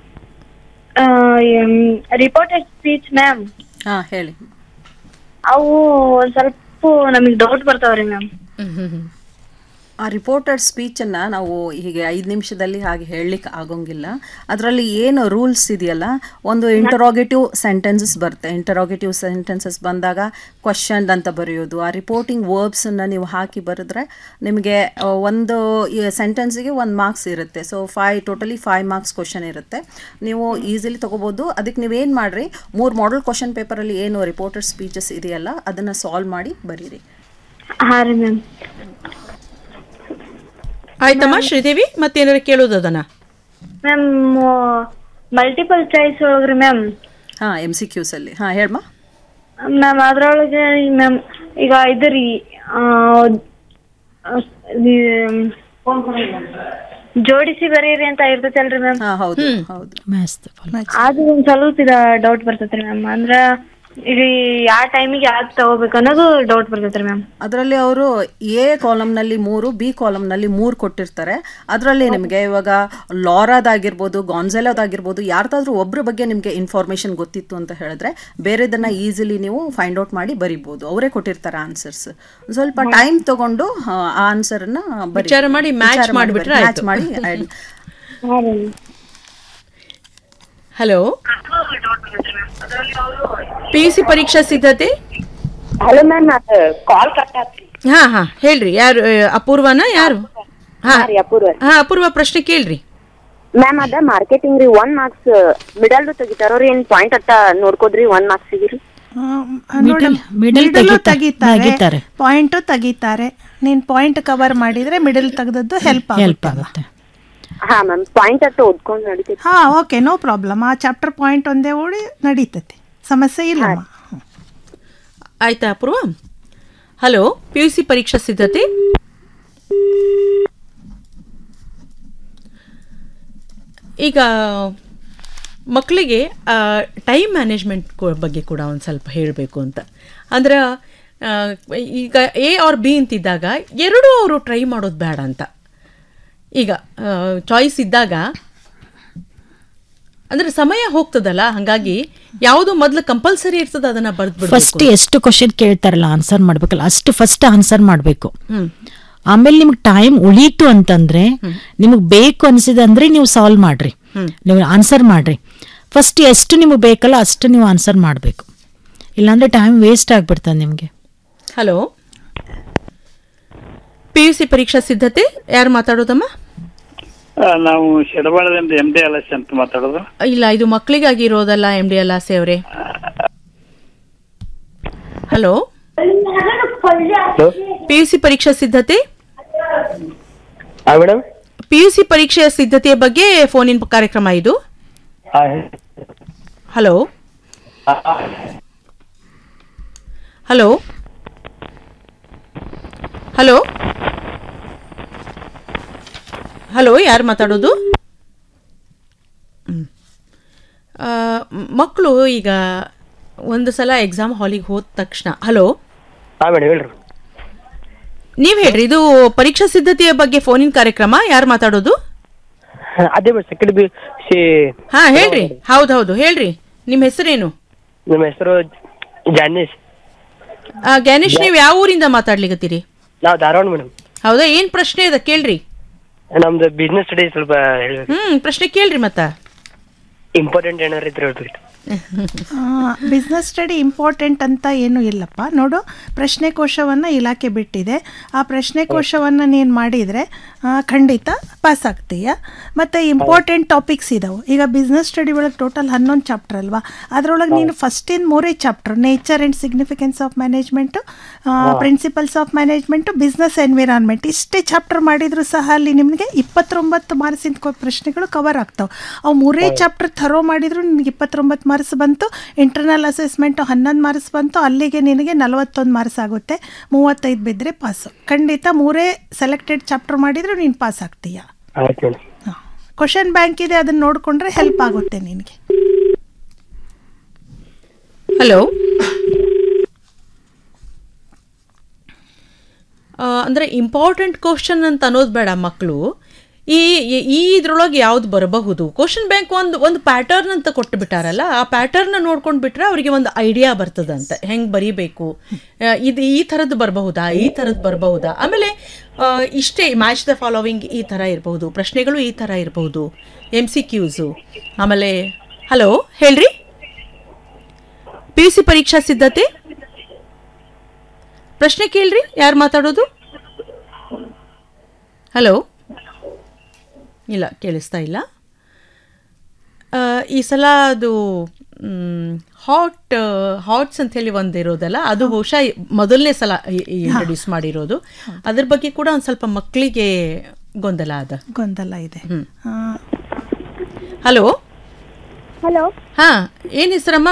ರಿಪೋರ್ಟೆಡ್ ಸ್ಪೀಚ್ ಮ್ಯಾಮ್ ಹಾ ಹೇಳಿ ಅವು ಒಂದ್ ಸ್ವಲ್ಪ ನಮಗೆ ಡೌಟ್ ಬರ್ತಾವ್ರಿ ಮ್ಯಾಮ್ ಆ ರಿಪೋರ್ಟರ್ ಸ್ಪೀಚನ್ನು ನಾವು ಹೀಗೆ ಐದು ನಿಮಿಷದಲ್ಲಿ ಹಾಗೆ ಹೇಳಲಿಕ್ಕೆ ಆಗೋಂಗಿಲ್ಲ ಅದರಲ್ಲಿ ಏನು ರೂಲ್ಸ್ ಇದೆಯಲ್ಲ ಒಂದು ಇಂಟರೋಗೇಟಿವ್ ಸೆಂಟೆನ್ಸಸ್ ಬರುತ್ತೆ ಇಂಟರೋಗೇಟಿವ್ ಸೆಂಟೆನ್ಸಸ್ ಬಂದಾಗ ಕ್ವಶನ್ ಅಂತ ಬರೆಯೋದು ಆ ರಿಪೋರ್ಟಿಂಗ್ ವರ್ಬ್ಸನ್ನು ನೀವು ಹಾಕಿ ಬರೆದ್ರೆ ನಿಮಗೆ ಆ, ಒಂದು ಸೆಂಟೆನ್ಸಿಗೆ ಒಂದು ಮಾರ್ಕ್ಸ್ ಇರುತ್ತೆ so five totally five marks question ಇರುತ್ತೆ ನೀವು ಈಸಿಲಿ ತೊಗೋಬೋದು ಅದಕ್ಕೆ ನೀವೇನು ಮಾಡಿರಿ ಮೂರು ಮಾಡೆಲ್ ಕ್ವಶನ್ ಪೇಪರಲ್ಲಿ ಏನು ರಿಪೋರ್ಟರ್ ಸ್ಪೀಚಸ್ ಇದೆಯಲ್ಲ ಅದನ್ನು ಸಾಲ್ವ್ ಮಾಡಿ ಬರೀರಿ ಹಾಂ ರೀ ಮ್ಯಾಮ್ ಆಯ್ತಮ್ಮ ಶ್ರೀದೇವಿ ಮತ್ತೇನಾರು ಕೇಳೋದು ಅದನ್ನ ಮ್ಯಾಮ್ ಮಲ್ಟಿಪಲ್ ಚಾಯ್ಸ್ ಒಳಗ್ರಿ ಮ್ಯಾಮ್ ಹಾಂ ಎಮ್ ಸಿ ಕ್ಯೂಸಲ್ಲಿ ಹಾಂ ಹೇಳಮ್ಮ ಮ್ಯಾಮ್ ಅದ್ರೊಳಗೆ ಮ್ಯಾಮ್ ಈಗ ಇದು ರೀ ಆ, ಆ, ಈ- ಜೋಡಿಸಿ ಬರೀರಿ ಅಂತ ಇರ್ತೈತಲ್ರಿ ಮ್ಯಾಮ್ ಹೌದು ಹೌದು ಅದು ಒಂದ್ ಸ್ವಲ್ಪ ಇದ ಡೌಟ್ ಬರ್ತೈತ್ರಿ ಮ್ಯಾಮ್ ಅಂದ್ರ ಈಗ ಯಾವ ಟೈಮಿಗೆ ಯಾವ್ದು ತಗೋಬೇಕು ಅನ್ನೋದು ಡೌಟ್ ಬರ್ತೈತ್ರಿ ಮ್ಯಾಮ್ ಅದರಲ್ಲಿ ಅವರು ಎ ಕಾಲಮ್ನಲ್ಲಿ ಮೂರು ಬಿ ಕಾಲಮ್ನಲ್ಲಿ ಮೂರು ಕೊಟ್ಟಿರ್ತಾರೆ ಅದರಲ್ಲಿ ನಿಮಗೆ ಇವಾಗ ಲಾರಾದಾಗಿರ್ಬೋದು ಗಾನ್ಸೆಲೋದಾಗಿರ್ಬೋದು ಯಾರ್ದಾದ್ರೂ ಒಬ್ಬರ ಬಗ್ಗೆ ನಿಮಗೆ ಇನ್ಫಾರ್ಮೇಷನ್ ಗೊತ್ತಿತ್ತು ಅಂತ ಹೇಳಿದ್ರೆ ಬೇರೆದನ್ನ ಈಸಿಲಿ ನೀವು ಫೈಂಡ್ ಔಟ್ ಮಾಡಿ ಬರಿಬೋದು ಅವರೇ ಕೊಟ್ಟಿರ್ತಾರೆ ಆನ್ಸರ್ಸ್ ಸ್ವಲ್ಪ ಟೈಮ್ ತಗೊಂಡು ಆ ಆನ್ಸರ್ನ ವಿಚಾರ ಮಾಡಿ match ಮಾಡ್ಬಿಟ್ರೆ ಮ್ಯಾಚ್ ಆಯ್ತು. ಮಾಡಿ add- hello P U C ಪರೀಕ್ಷಾ ಸಿದ್ಧತೆ ಹಲೋ ಮ್ಯಾಮ್ ಅದು ಕಾಲ್ ಕಟ್ ಆತ್ರಿ ಹಾ ಹಾ ಹೇಳ್ರಿ ಯಾರು ಆ, ಅಪೂರ್ವನ ಯಾರು ಹಾ ರೀ ಅಪೂರ್ವ ಹಾ ಅಪೂರ್ವ ಪ್ರಶ್ನೆ ಕೇಳ್ರಿ ಮ್ಯಾಮ್ ಅದ ಮಾರ್ಕೆಟಿಂಗ್ ರೀ ಒನ್ ಮಾರ್ಕ್ಸ್ ಮಿಡಲ್ ತೆಗಿತಾರೋ ರೀ ಏನ್ ಪಾಯಿಂಟ್ ಅಟ್ಟ ನೋಡ್ಕೋದ್ರಿ ಒನ್ ಮಾರ್ಕ್ಸ್ ರೀ middle ತೆಗಿತಾ- ತೆಗಿತಾರೆ ತೆಗಿತಾರೆ. ಪಾಯಿಂಟ್ ತೆಗಿತಾರೆ ನೀನ್ ಪಾಯಿಂಟ್ ಕವರ್ ಮಾಡಿದ್ರೆ ಮಿಡಲ್ ತೆಗೆದದ್ದು ಹೆಲ್ಪ್ ಹೆಲ್ಪ್ ಆಗುತ್ತೆ ಆಗುತ್ತೆ ಹಾ ಮ್ಯಾಮ್ ಪಾಯಿಂಟ್ ಅಟ್ಟ ಓದ್ಕೊಂಡ್ ನಡೀತೈತಿ ಹಾ ಓಕೆ ನೋ ಪ್ರಾಬ್ಲಮ್ ಆ ಚಾಪ್ಟರ್ ಪಾಯಿಂಟ್ ಒಂದೇ ಓಡಿ ನಡೀತೈತಿ ಸಮಸ್ಯೆ ಇಲ್ಲಮ್ಮ ಆಯ್ತಾ Apoorva hello P U C ಪರೀಕ್ಷಾ ಸಿದ್ಧತೆ ಈಗ ಮಕ್ಕಳಿಗೆ ಟೈಮ್ ಮ್ಯಾನೇಜ್ಮೆಂಟ್ ಬಗ್ಗೆ ಕೂಡ ಒಂದು ಸ್ವಲ್ಪ ಹೇಳಬೇಕು ಅಂತ ಅಂದ್ರೆ ಆ, ಈಗ ಎ ಆರ್ ಬಿ ಅಂತಿದ್ದಾಗ ಎರಡೂ ಅವರು ಟ್ರೈ ಮಾಡೋದು ಬೇಡ ಅಂತ ಈಗ ಚಾಯ್ಸ್ ಇದ್ದಾಗ ಅಂದ್ರೆ ಸಮಯ ಹೋಗ್ತದಲ್ಲ ಹಾಗಾಗಿ ಯಾವುದು ಮೊದಲು ಕಂಪಲ್ಸರಿ ಇರ್ತದ ಅದನ್ನ ಬರ್ದು ಫಸ್ಟ್ ಎಷ್ಟು ಕ್ವಶನ್ ಕೇಳ್ತಾರಲ್ಲ ಆನ್ಸರ್ ಮಾಡ್ಬೇಕಲ್ಲ ಅಷ್ಟು ಫಸ್ಟ್ ಆನ್ಸರ್ ಮಾಡಬೇಕು ಹ್ಮ್ ಆಮೇಲೆ ನಿಮ್ಗೆ ಟೈಮ್ ಉಳೀತು ಅಂತಂದ್ರೆ ನಿಮಗೆ ಬೇಕು ಅನ್ಸಿದೆ ಅಂದ್ರೆ ನೀವು ಸಾಲ್ವ್ ಮಾಡ್ರಿ ಹ್ಮ್. ನೀವು ಆನ್ಸರ್ ಮಾಡ್ರಿ ಫಸ್ಟ್ ಎಷ್ಟು ನಿಮಗೆ ಬೇಕಲ್ಲ ಅಷ್ಟು ನೀವು ಆನ್ಸರ್ ಮಾಡಬೇಕು ಇಲ್ಲಾಂದ್ರೆ ಟೈಮ್ ವೇಸ್ಟ್ ಆಗ್ಬಿಡ್ತದೆ ನಿಮಗೆ ಹಲೋ ಪಿ ಯು ಸಿ ಪರೀಕ್ಷಾ ಸಿದ್ಧತೆ ಯಾರು ಮಾತಾಡೋದಮ್ಮ ಆ, ನಾವು ಶೆಡಬಾಳದಿಂದ ಎಂ ಡಿ ಎಲ್ ಎಸ್ ಅಂತ ಮಾತಾಡೋದು ಇಲ್ಲ ಇದು ಮಕ್ಕಳಿಗಾಗಿ ಇರೋದಲ್ಲ ಎಂ ಡಿ ಎಲ್ ಆಸೆ ಅವರೇ ಹಲೋ ಪಿ ಯು ಸಿ ಪರೀಕ್ಷಾ ಸಿದ್ಧತೆ ಮೇಡಮ್ ಪಿ ಯು ಸಿ ಪರೀಕ್ಷೆಯ ಸಿದ್ಧತೆಯ ಬಗ್ಗೆ ಫೋನ್ ಇನ್ ಕಾರ್ಯಕ್ರಮ ಇದು ಹಲೋ ಹಲೋ ಹಲೋ ಹಲೋ ಯಾರು ಮಾತಾಡೋದು ಹ್ಮ್. ಆ, ಮಕ್ಕಳು ಈಗ ಒಂದು ಸಲ ಎಕ್ಸಾಮ್ ಹಾಲಿಗೆ ಹೋದ ತಕ್ಷಣ ಹಲೋ ಹಾ ಮೇಡಮ್ ಹೇಳ್ರಿ ನೀವ್ ಹೇಳ್ರಿ ಇದು ಪರೀಕ್ಷಾ ಸಿದ್ಧತೆಯ ಬಗ್ಗೆ ಫೋನಿನ ಕಾರ್ಯಕ್ರಮ ಯಾರು ಮಾತಾಡೋದು ಅದೇ ಮೇಡಮ್ ಸೆಕೆಂಡ್ ಬಿ ಸಿ ಹಾ ಹೇಳ್ರಿ ಹೌದೌದು ಹೇಳ್ರಿ ನಿಮ್ಮ ಹೆಸರೇನು ನಿಮ್ಮ ಹೆಸರು ಜಾನೇಶ್ ಆ, ಜ್ಞಾನೇಶ್ ನೀವು ಯಾವ ಊರಿಂದ ಮಾತಾಡ್ಲಿಕತ್ತೀರಿ ನಾವು ಧಾರವಾಡ ಮೇಡಮ್ ಹೌದಾ ಏನ್ ಪ್ರಶ್ನೆ ಇದೆ ಕೇಳ್ರಿ ನಮ್ದು ಬಿಸ್ನೆಸ್ ಸ್ಟಡಿ ಸ್ವಲ್ಪ ಹೇಳ್ಬೇಕು ಹ್ಮ್ ಪ್ರಶ್ನೆ ಕೇಳ್ರಿ ಮತ್ತ ಇಂಪಾರ್ಟೆಂಟ್ ಏನಾರು ಇದ್ರೆ ಹೇಳ್ಬೇಕು ಬಿಸ್ನೆಸ್ ಸ್ಟಡಿ ಇಂಪಾರ್ಟೆಂಟ್ ಅಂತ ಏನೂ ಇಲ್ಲಪ್ಪ ನೋಡು ಪ್ರಶ್ನೆ ಕೋಶವನ್ನು ಇಲಾಖೆ ಬಿಟ್ಟಿದೆ ಆ ಪ್ರಶ್ನೆ ಕೋಶವನ್ನು ನೀನು ಮಾಡಿದರೆ ಆ, ಖಂಡಿತ ಪಾಸ್ ಆಗ್ತೀಯ ಮತ್ತು ಇಂಪಾರ್ಟೆಂಟ್ ಟಾಪಿಕ್ಸ್ ಇದಾವೆ ಈಗ ಬಿಸ್ನೆಸ್ ಸ್ಟಡಿ ಒಳಗೆ ಟೋಟಲ್ ಹನ್ನೊಂದು ಚಾಪ್ಟರ್ ಅಲ್ವಾ ಅದರೊಳಗೆ ನೀನು ಫಸ್ಟಿನ ಮೂರೇ chapter nature and significance of management principles of management business environment ಇಷ್ಟೇ ಚಾಪ್ಟರ್ ಮಾಡಿದರೂ ಸಹ ಅಲ್ಲಿ ನಿಮಗೆ ಇಪ್ಪತ್ತೊಂಬತ್ತು ಮಾರ್ಕ್ಸಿಂದ ಕೊ ಪ್ರಶ್ನೆಗಳು ಕವರ್ ಆಗ್ತಾವೆ ಅವು ಮೂರೇ ಚಾಪ್ಟರ್ ಥರೋ ಮಾಡಿದ್ರು ನಿನಗೆ ಇಪ್ಪತ್ತೊಂಬತ್ತು ಮಾರ್ಕ್ಸ್ ಬಂತು ಇಂಟರ್ನಲ್ ಅಸೆಸ್ಮೆಂಟು ಹನ್ನೊಂದು ಮಾರ್ಕ್ಸ್ ಬಂತು ಅಲ್ಲಿಗೆ ನಿನಗೆ ನಲವತ್ತೊಂದು ಮಾರ್ಕ್ಸ್ ಆಗುತ್ತೆ ಮೂವತ್ತೈದು ಬಿದ್ದರೆ ಪಾಸು ಖಂಡಿತ ಮೂರೇ ಸೆಲೆಕ್ಟೆಡ್ ಚಾಪ್ಟರ್ ಮಾಡಿದ್ರು ನೀನು ಪಾಸ್ ಆಗ್ತೀಯ ಆಯ್ತು ಮೇಡಮ್ ಕ್ವಶನ್ ಬ್ಯಾಂಕ್ ಇದೆ ಅದನ್ನ ನೋಡಿಕೊಂಡ್ರೆ ಹೆಲ್ಪ್ ಆಗುತ್ತೆ ನಿನಗೆ ಹಲೋ ಅಂದ್ರೆ ಇಂಪಾರ್ಟೆಂಟ್ ಕ್ವಶನ್ ಅಂತ ಅನ್ನೋದು ಬೇಡ ಮಕ್ಕಳು ಈ ಈ- ಈ ಇದ್ರೊಳಗೆ ಯಾವ್ದು ಬರಬಹುದು ಕ್ವಶನ್ ಬ್ಯಾಂಕ್ ಒಂದು ಒಂದು ಪ್ಯಾಟರ್ನ್ ಅಂತ ಕೊಟ್ಟು ಬಿಟ್ಟಾರಲ್ಲ ಆ ಪ್ಯಾಟರ್ನ್ ನೋಡ್ಕೊಂಡು ಬಿಟ್ರೆ ಅವರಿಗೆ ಒಂದು ಐಡಿಯಾ ಬರ್ತದಂತೆ ಹೆಂಗೆ ಬರೀಬೇಕು ಆ, ಇದು ಈ ಥರದ್ದು ಬರಬಹುದಾ ಈ ಥರದ್ದು ಬರಬಹುದಾ ಆಮೇಲೆ ಆ, ಇಷ್ಟೇ ಮ್ಯಾಚ್ ದ ಫಾಲೋವಿಂಗ್ ಈ ಥರ ಇರಬಹುದು ಪ್ರಶ್ನೆಗಳು ಈ ಥರ ಇರಬಹುದು ಎಮ್ ಸಿ ಕ್ಯೂಸು ಆಮೇಲೆ ಹಲೋ ಹೇಳ್ರಿ ಪಿ ಯು ಸಿ ಪರೀಕ್ಷಾ ಸಿದ್ಧತೆ ಪ್ರಶ್ನೆ ಕೇಳ್ರಿ ಯಾರು ಮಾತಾಡೋದು ಹಲೋ ಇಲ್ಲ ಕೇಳಿಸ್ತಾ ಇಲ್ಲ ಆ, ಈ ಸಲ ಅದು ಹಾಟ್ ಹಾಟ್ಸ್ ಅಂತ ಹೇಳಿ ಒಂದು ಇರೋದಲ್ಲ ಅದು ಬಹುಶಃ ಮೊದಲನೇ ಸಲ ಇಂಟ್ರೊಡ್ಯೂಸ್ ಮಾಡಿರೋದು ಅದ್ರ ಬಗ್ಗೆ ಕೂಡ ಒಂದು ಸ್ವಲ್ಪ ಮಕ್ಕಳಿಗೆ ಗೊಂದಲ ಅದ ಗೊಂದಲ ಇದೆ ಆ, ಹಲೋ ಹಲೋ ಹಾ ಏನ್ ಹೆಸರಮ್ಮ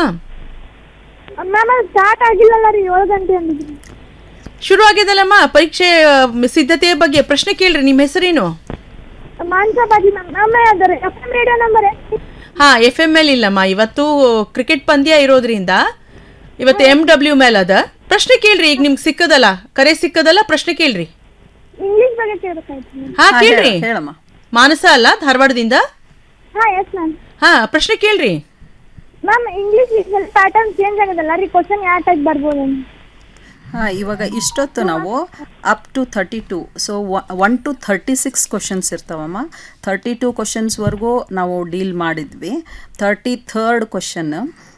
ಮ್ಯಾಮ್ ಅದು ಸ್ಟಾರ್ಟ್ ಆಗಿಲ್ಲಲ್ಲ ರೀ ಏಳು ಗಂಟೆ ಅಂದಿದ್ರಿ ಶುರು ಆಗ್ಯದಲ್ಲಮ್ಮ ಪರೀಕ್ಷೆ ಆ, ಸಿದ್ಧತೆಯ ಬಗ್ಗೆ ಪ್ರಶ್ನೆ ಕೇಳ್ರಿ ನಿಮ್ಮ ಹೆಸರೇನು ಮಾನ್ಸ ಬಾಜಿ ಮ್ಯಾಮ್ ಮ್ಯಾಮ್ ಅದರ ಎಫ್ ಎಂ ರೇಡಿಯೋ ನಂಬರ್ ಹಾ ಎಫ್ ಎಮ್ ಎಲ್ ಇಲ್ಲಮ್ಮ ಇವತ್ತು ಕ್ರಿಕೆಟ್ ಪಂದ್ಯ ಇರೋದ್ರಿಂದ ಇವತ್ತು ಎಮ್ ಡಬ್ಲ್ಯೂ ಮೇಲ್ ಅದ ಪ್ರಶ್ನೆ ಕೇಳ್ರಿ ಈಗ ನಿಮ್ಗೆ ಸಿಕ್ಕದಲ್ಲ ಕರೆ ಸಿಕ್ಕದಲ್ಲ ಪ್ರಶ್ನೆ ಕೇಳ್ರಿ ಇಂಗ್ಲಿಷ್ ಬಗ್ಗೆ ಕೇಳಬೇಕಾಯ್ತು ಮ್ಯಾಮ್ ಹಾ ಹಾ, ಕೇಳ್ರಿ ಹೇಳು, ಹೇಳಮ್ಮ. ಮಾನಸ ಅಲ್ಲ ಧಾರವಾಡದಿಂದ ಹಾ ಎಸ್ ಮ್ಯಾಮ್ ಹಾ ಪ್ರಶ್ನೆ ಕೇಳ್ರಿ ಮ್ಯಾಮ್ ಇಂಗ್ಲಿಷ್ ಪ್ಯಾಟರ್ನ್ ಚೇಂಜ್ ಆಗದಲ್ಲ ರೀ ಕ್ವಶನ್ ಯಾವ ಟೈಪ್ ಬರ್ಬೋದು ಹಾಂ ಇವಾಗ ಇಷ್ಟೊತ್ತು ನಾವು up to thirty two so one to thirty six questions ಇರ್ತಾವಮ್ಮ ಥರ್ಟಿ ಟು ಕ್ವಶನ್ಸ್ವರೆಗೂ ನಾವು ಡೀಲ್ ಮಾಡಿದ್ವಿ thirty third question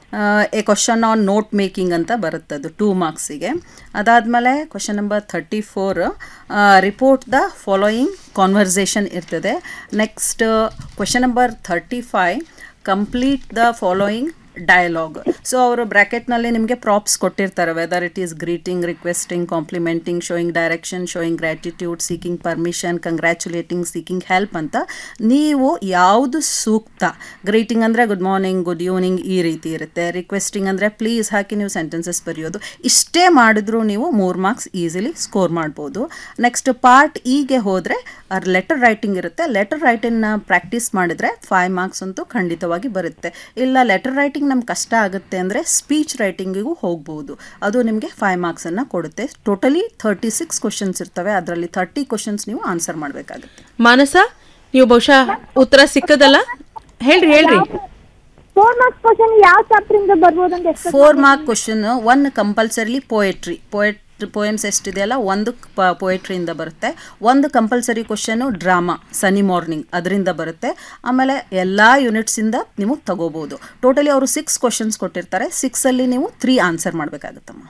a question on note making ಅಂತ ಬರುತ್ತೆ ಅದು ಟೂ ಮಾರ್ಕ್ಸಿಗೆ ಅದಾದಮೇಲೆ question number thirty four report the following conversation ಇರ್ತದೆ next question number thirty five complete the following dialogue so ಅವರು ಬ್ರ್ಯಾಕೆಟ್ನಲ್ಲಿ ನಿಮಗೆ ಪ್ರಾಪ್ಸ್ ಕೊಟ್ಟಿರ್ತಾರೆ whether it is greeting requesting complimenting showing direction showing gratitude seeking permission congratulating seeking help ಅಂತ ನೀವು ಯಾವುದು ಸೂಕ್ತ ಗ್ರೀಟಿಂಗ್ ಅಂದರೆ ಗುಡ್ ಮಾರ್ನಿಂಗ್ ಗುಡ್ ಈವ್ನಿಂಗ್ ಈ ರೀತಿ ಇರುತ್ತೆ ರಿಕ್ವೆಸ್ಟಿಂಗ್ ಅಂದರೆ ಪ್ಲೀಸ್ ಹಾಕಿ ನೀವು ಸೆಂಟೆನ್ಸಸ್ ಬರೆಯೋದು ಇಷ್ಟೇ ಮಾಡಿದ್ರೂ ನೀವು ಮೂರು ಮಾರ್ಕ್ಸ್ ಈಸಿಲಿ ಸ್ಕೋರ್ ಮಾಡ್ಬೋದು ನೆಕ್ಸ್ಟ್ ಪಾರ್ಟ್ ಇಗೆ ಹೋದರೆ ಲೆಟರ್ ರೈಟಿಂಗ್ ಇರುತ್ತೆ ಲೆಟರ್ ರೈಟಿಂಗ್ನ ಪ್ರಾಕ್ಟೀಸ್ ಮಾಡಿದರೆ ಫೈವ್ ಮಾರ್ಕ್ಸ್ ಅಂತೂ ಖಂಡಿತವಾಗಿ ಬರುತ್ತೆ ಇಲ್ಲ ಲೆಟರ್ ರೈಟಿಂಗ್ ನಮ್ಗೆ ಕಷ್ಟ ಆಗುತ್ತೆ ಅಂದರೆ ಸ್ಪೀಚ್ ರೈಟಿಂಗಿಗೂ ಹೋಗ್ಬೋದು ಅದು ನಿಮಗೆ ಫೈವ್ ಮಾರ್ಕ್ಸನ್ನು ಕೊಡುತ್ತೆ ಟೋಟಲಿ ಥರ್ಟಿ ಸಿಕ್ಸ್ ಕ್ವಶನ್ಸ್ ಇರ್ತವೆ ಅದರಲ್ಲಿ ಥರ್ಟಿ ಕ್ವಶನ್ಸ್ ನೀವು ಆನ್ಸರ್ ಮಾಡಬೇಕಾಗುತ್ತೆ ಮಾನಸ ನೀವು ಬಹುಶಃ ಉತ್ತರ ಸಿಕ್ಕದಲ್ಲ ಹೇಳ್ರಿ ಹೇಳ್ರಿ ಫೋರ್ ಮಾರ್ಕ್ಸ್ ಕ್ವಶನ್ ಯಾವ ಚಾಪ್ಟರ್ ಇಂದ ಬರ್ಬೋದು ಅಂತ expect four mark question one compulsorily poetry poet poems ಎಷ್ಟಿದೆಯಲ್ಲ ಒಂದು ಪೋಯಟ್ರಿಯಿಂದ ಬರುತ್ತೆ ಒಂದು compulsory question drama Sunny Morning ಅದರಿಂದ ಬರುತ್ತೆ ಆಮೇಲೆ ಎಲ್ಲ ಯೂನಿಟ್ಸಿಂದ ನೀವು ತಗೋಬೋದು ಟೋಟಲಿ ಅವರು ಸಿಕ್ಸ್ ಕ್ವಶನ್ಸ್ ಕೊಟ್ಟಿರ್ತಾರೆ ಸಿಕ್ಸಲ್ಲಿ ನೀವು ತ್ರೀ ಆನ್ಸರ್ ಮಾಡಬೇಕಾಗುತ್ತಮ್ಮ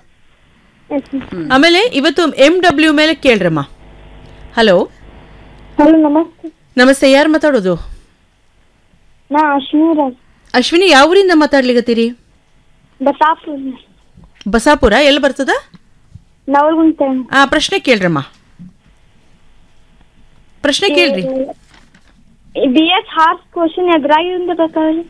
ಆಮೇಲೆ ಇವತ್ತು ಎಮ್ ಡಬ್ಲ್ಯೂ ಮೇಲೆ ಕೇಳ್ರಮ್ಮ ಹಲೋ ಹಲೋ ನಮಸ್ತೆ ನಮಸ್ತೆ ಯಾರು ಮಾತಾಡೋದು ನಾ ಅಶ್ವಿನಿ ರಾಜ್ ಅಶ್ವಿನಿ ಯಾವ ಊರಿಂದ ಮಾತಾಡ್ಲಿಕತ್ತೀರಿ ಬಸಾಪುರ ಬಸಾಪುರ ಎಲ್ಲಿ ಬರ್ತದ ನವಲ್ಗುಂಟೆ ಆ ಪ್ರಶ್ನೆ ಕೇಳ್ರಮ್ಮ ಪ್ರಶ್ನೆ ಕೇಳ್ರಿ ಬಿ ಎಸ್ ಹಾರ್ಸ್ ಕ್ವಶನ್ ಎದುರಾಗಿಂದ ಬೇಕಾದ್ರೆ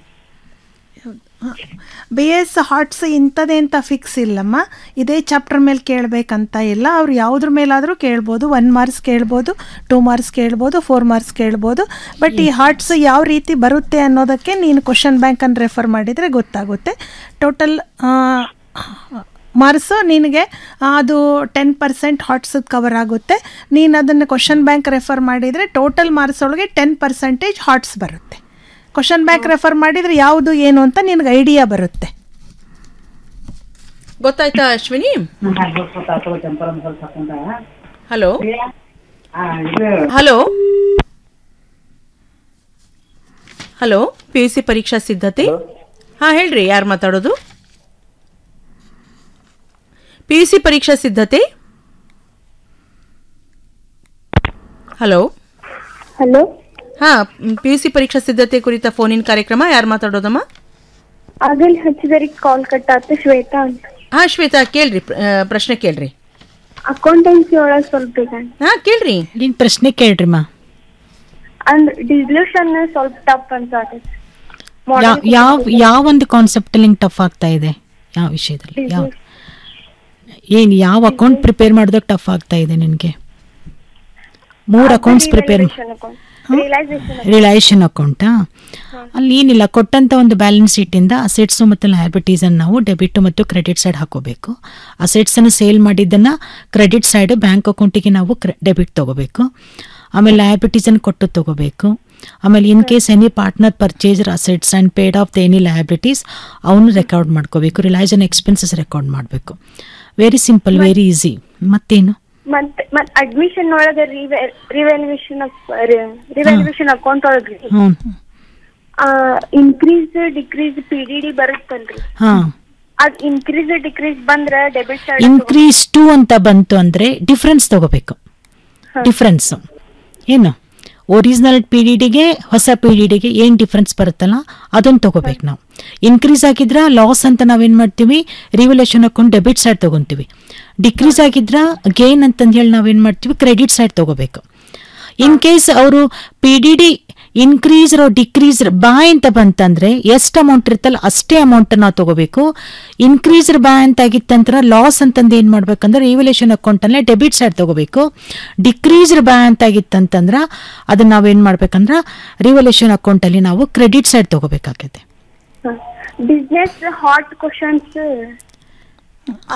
ಬಿ ಎಸ್ ಹಾರ್ಟ್ಸ್ ಇಂಥದ್ದೇ ಅಂತ ಫಿಕ್ಸ್ ಇಲ್ಲಮ್ಮ ಇದೇ ಚಾಪ್ಟರ್ ಮೇಲೆ ಕೇಳಬೇಕಂತ ಇಲ್ಲ ಅವ್ರು ಯಾವುದ್ರ ಮೇಲಾದರೂ ಕೇಳ್ಬೋದು ಒನ್ ಮಾರ್ಕ್ಸ್ ಕೇಳ್ಬೋದು ಟೂ ಮಾರ್ಕ್ಸ್ ಕೇಳ್ಬೋದು ಫೋರ್ ಮಾರ್ಕ್ಸ್ ಕೇಳ್ಬೋದು ಬಟ್ ಈ ಹಾರ್ಟ್ಸ್ ಯಾವ ರೀತಿ ಬರುತ್ತೆ ಅನ್ನೋದಕ್ಕೆ ನೀನು ಕ್ವಶನ್ ಬ್ಯಾಂಕನ್ನು ರೆಫರ್ ಮಾಡಿದರೆ ಗೊತ್ತಾಗುತ್ತೆ ಟೋಟಲ್ ಮಾರ್ಕ್ಸು ನಿನಗೆ ಅದು ಟೆನ್ ಪರ್ಸೆಂಟ್ ಹಾಟ್ಸದ್ ಕವರ್ ಆಗುತ್ತೆ ನೀನು ಅದನ್ನು ಕ್ವಶನ್ ಬ್ಯಾಂಕ್ ರೆಫರ್ ಮಾಡಿದರೆ ಟೋಟಲ್ ಮಾರ್ಕ್ಸ್ ಒಳಗೆ ಟೆನ್ ಪರ್ಸೆಂಟೇಜ್ ಹಾಟ್ಸ್ ಬರುತ್ತೆ ಕ್ವಶನ್ ಬ್ಯಾಂಕ್ ರೆಫರ್ ಮಾಡಿದರೆ ಯಾವುದು ಏನು ಅಂತ ನಿನಗೆ ಐಡಿಯಾ ಬರುತ್ತೆ ಗೊತ್ತಾಯ್ತಾ Ashwini hello hello hello P U C ಪರೀಕ್ಷಾ ಸಿದ್ಧತೆ ಹಾ ಹೇಳ್ರಿ ಯಾರು ಮಾತಾಡೋದು ಪಿ ಯು ಸಿ ಪರೀಕ್ಷಾ ಸಿದ್ಧತೆ ಹಲೋ ಹಲೋ ಹಾ ಪಿ ಯು ಸಿ ಪರೀಕ್ಷಾ ಸಿದ್ಧತೆ ಕುರಿತ ಫೋನಿನ ಕಾರ್ಯಕ್ರಮ ಯಾರು ಮಾತಾಡೋದಮ್ಮ ಆಗಲ್ ಹಚ್ಚಿದರಿಗೆ ಕಾಲ್ ಕಟ್ ಆತು ಶ್ವೇತಾ ಅಂತ ಹಾ ಶ್ವೇತಾ ಕೇಳ್ರಿ ಪ್ರ- ಆ, ಪ್ರಶ್ನೆ ಕೇಳ್ರಿ ಅಕೌಂಟೆನ್ಸಿ ಒಳಗೆ ಸ್ವಲ್ಪ ಬೇಕಂತ ಹಾ ಕೇಳ್ರಿ ಏನ್ ಪ್ರಶ್ನೆ ಕೇಳ್ರಿಮ್ಮ ಅಂದ್ರ ಡಿಸ್ಲ್ಯೂಷನ್ ಸ್ವಲ್ಪ ಟಫ್ ಅನ್ಸಾತೈತಿ ಯಾವ ಯಾವ ಯಾವ ಒಂದು ಕಾನ್ಸೆಪ್ಟ್ ಅಲ್ಲಿ ಟಫ್ ಆಗ್ತಾ ಇದೆ ಯಾವ ವಿಷಯದಲ್ಲಿ ಯಾವ ಏನ್ ಯಾವ ಅಕೌಂಟ್ ಪ್ರಿಪೇರ್ ಮಾಡಿದಾಗ ಟಫ್ ಆಗ್ತಾ ಇದೆ ನಿನಗೆ ಮೂರು ಅಕೌಂಟ್ಸ್ ಪ್ರಿಪೇರ್ ರಿಯಲೈಸೇಷನ್ ರಿಲೈಷನ್ ಅಕೌಂಟಾ ಅಲ್ಲಿ ಏನಿಲ್ಲ ಕೊಟ್ಟಂತ ಒಂದು ಬ್ಯಾಲೆನ್ಸ್ ಶೀಟಿಂದ ಅಸೆಟ್ಸು ಮತ್ತು ಲಯಬಿಲಿಟೀಸ್ ಅನ್ನು ನಾವು ಡೆಬಿಟ್ ಮತ್ತು ಕ್ರೆಡಿಟ್ ಸೈಡ್ ಹಾಕೋಬೇಕು ಅಸೆಟ್ಸ್ ಅನ್ನು ಸೇಲ್ ಮಾಡಿದ್ದನ್ನ ಕ್ರೆಡಿಟ್ ಸೈಡ್ ಬ್ಯಾಂಕ್ ಅಕೌಂಟಿಗೆ ನಾವು ಡೆಬಿಟ್ ತಗೋಬೇಕು ಆಮೇಲೆ ಲಯಬಿಲಿಟೀಸನ್ನು ಕೊಟ್ಟು ತಗೋಬೇಕು ಆಮೇಲೆ in case any partner purchase assets and paid off the any liabilities ಅವನು ರೆಕಾರ್ಡ್ ಮಾಡ್ಕೋಬೇಕು ರಿಲೈಸ್ ಆನ್ ಎಕ್ಸ್ಪೆನ್ಸಸ್ ರೆಕಾರ್ಡ್ ಮಾಡಬೇಕು ವೆರಿ ಸಿಂಪಲ್ ವೆರಿ ಈಸಿ ಮತ್ತೇನು ಮತ್ತೆ ಮತ್ ಅಡ್ಮಿಷನ್ ಒಳಗ ರಿವ್ಯಾಲ್ಯೂಯೇಷನ್ ರಿವ್ಯಾಲ್ಯೂಯೇಷನ್ ಅಕೌಂಟ್ ಒಳಗ್ರಿ ಹ್ಞೂ increase decrease P D D ಬರುತ್ತಲ್ರಿ ಹಾಂ ಅದ್ ಇನ್ಕ್ರೀಸ್ ಡಿಕ್ರೀಸ್ ಬಂದ್ರ ಡೆಬಿಟ್ ಸೈಡ್ ಇನ್ಕ್ರೀಸ್ ಟು ಅಂತ ಬಂತು ಅಂದರೆ ಡಿಫ್ರೆನ್ಸ್ ತಗೋಬೇಕು ಡಿಫ್ರೆನ್ಸ್ ಏನು ಒರಿಜಿನಲ್ ಪಿ ಡಿ ಡಿಗೆ ಹೊಸ ಪಿ ಡಿ ಡಿಗೆ ಏನು ಡಿಫ್ರೆನ್ಸ್ ಬರುತ್ತಲ್ಲ ಅದನ್ನು ತಗೋಬೇಕು ನಾವು ಇನ್ಕ್ರೀಸ್ ಆಗಿದ್ರ ಲಾಸ್ ಅಂತ ನಾವೇನು ಮಾಡ್ತೀವಿ ರಿವಲ್ಯೂಷನ್ ಅಕೌಂಟ್ ಡೆಬಿಟ್ ಸೈಡ್ ತಗೊಂತೀವಿ ಡಿಕ್ರೀಸ್ ಆಗಿದ್ರ ಗೇನ್ ಅಂತಂದು ಹೇಳಿ ನಾವೇನು ಮಾಡ್ತೀವಿ ಕ್ರೆಡಿಟ್ ಸೈಡ್ ತಗೋಬೇಕು ಇನ್ ಕೇಸ್ ಅವರು P D D increase decrease by ಅಂತ ಬಂತಂದ್ರೆ ಎಷ್ಟು ಅಮೌಂಟ್ ಇರುತ್ತಲ್ಲ ಅಷ್ಟೇ ಅಮೌಂಟ್ ನಾವು ತಗೋಬೇಕು ಇನ್ಕ್ರೀಸ್ ಬಾಯ್ ಅಂತ ಆಗಿತ್ತಂದ್ರೆ ಲಾಸ್ ಅಂತಂದು ಏನು ಮಾಡ್ಬೇಕಂದ್ರೆ ರಿವಲ್ಯೂಷನ್ ಅಕೌಂಟ್ ಅಲ್ಲೇ ಡೆಬಿಟ್ ಸೈಡ್ ತಗೋಬೇಕು ಡಿಕ್ರೀಸ್ ಬಾಯ್ ಅಂತ ಆಗಿತ್ತಂತಂದ್ರೆ ಅದನ್ನ ನಾವೇನು ಮಾಡ್ಬೇಕಂದ್ರೆ ರಿವಲ್ಯೂಷನ್ ಅಕೌಂಟ್ ಅಲ್ಲಿ ನಾವು ಕ್ರೆಡಿಟ್ ಸೈಡ್ ತಗೋಬೇಕಾಗತ್ತೆ ಬಿಸ್ನೆಸ್ ಹಾಟ್ ಕ್ವಶನ್ಸ್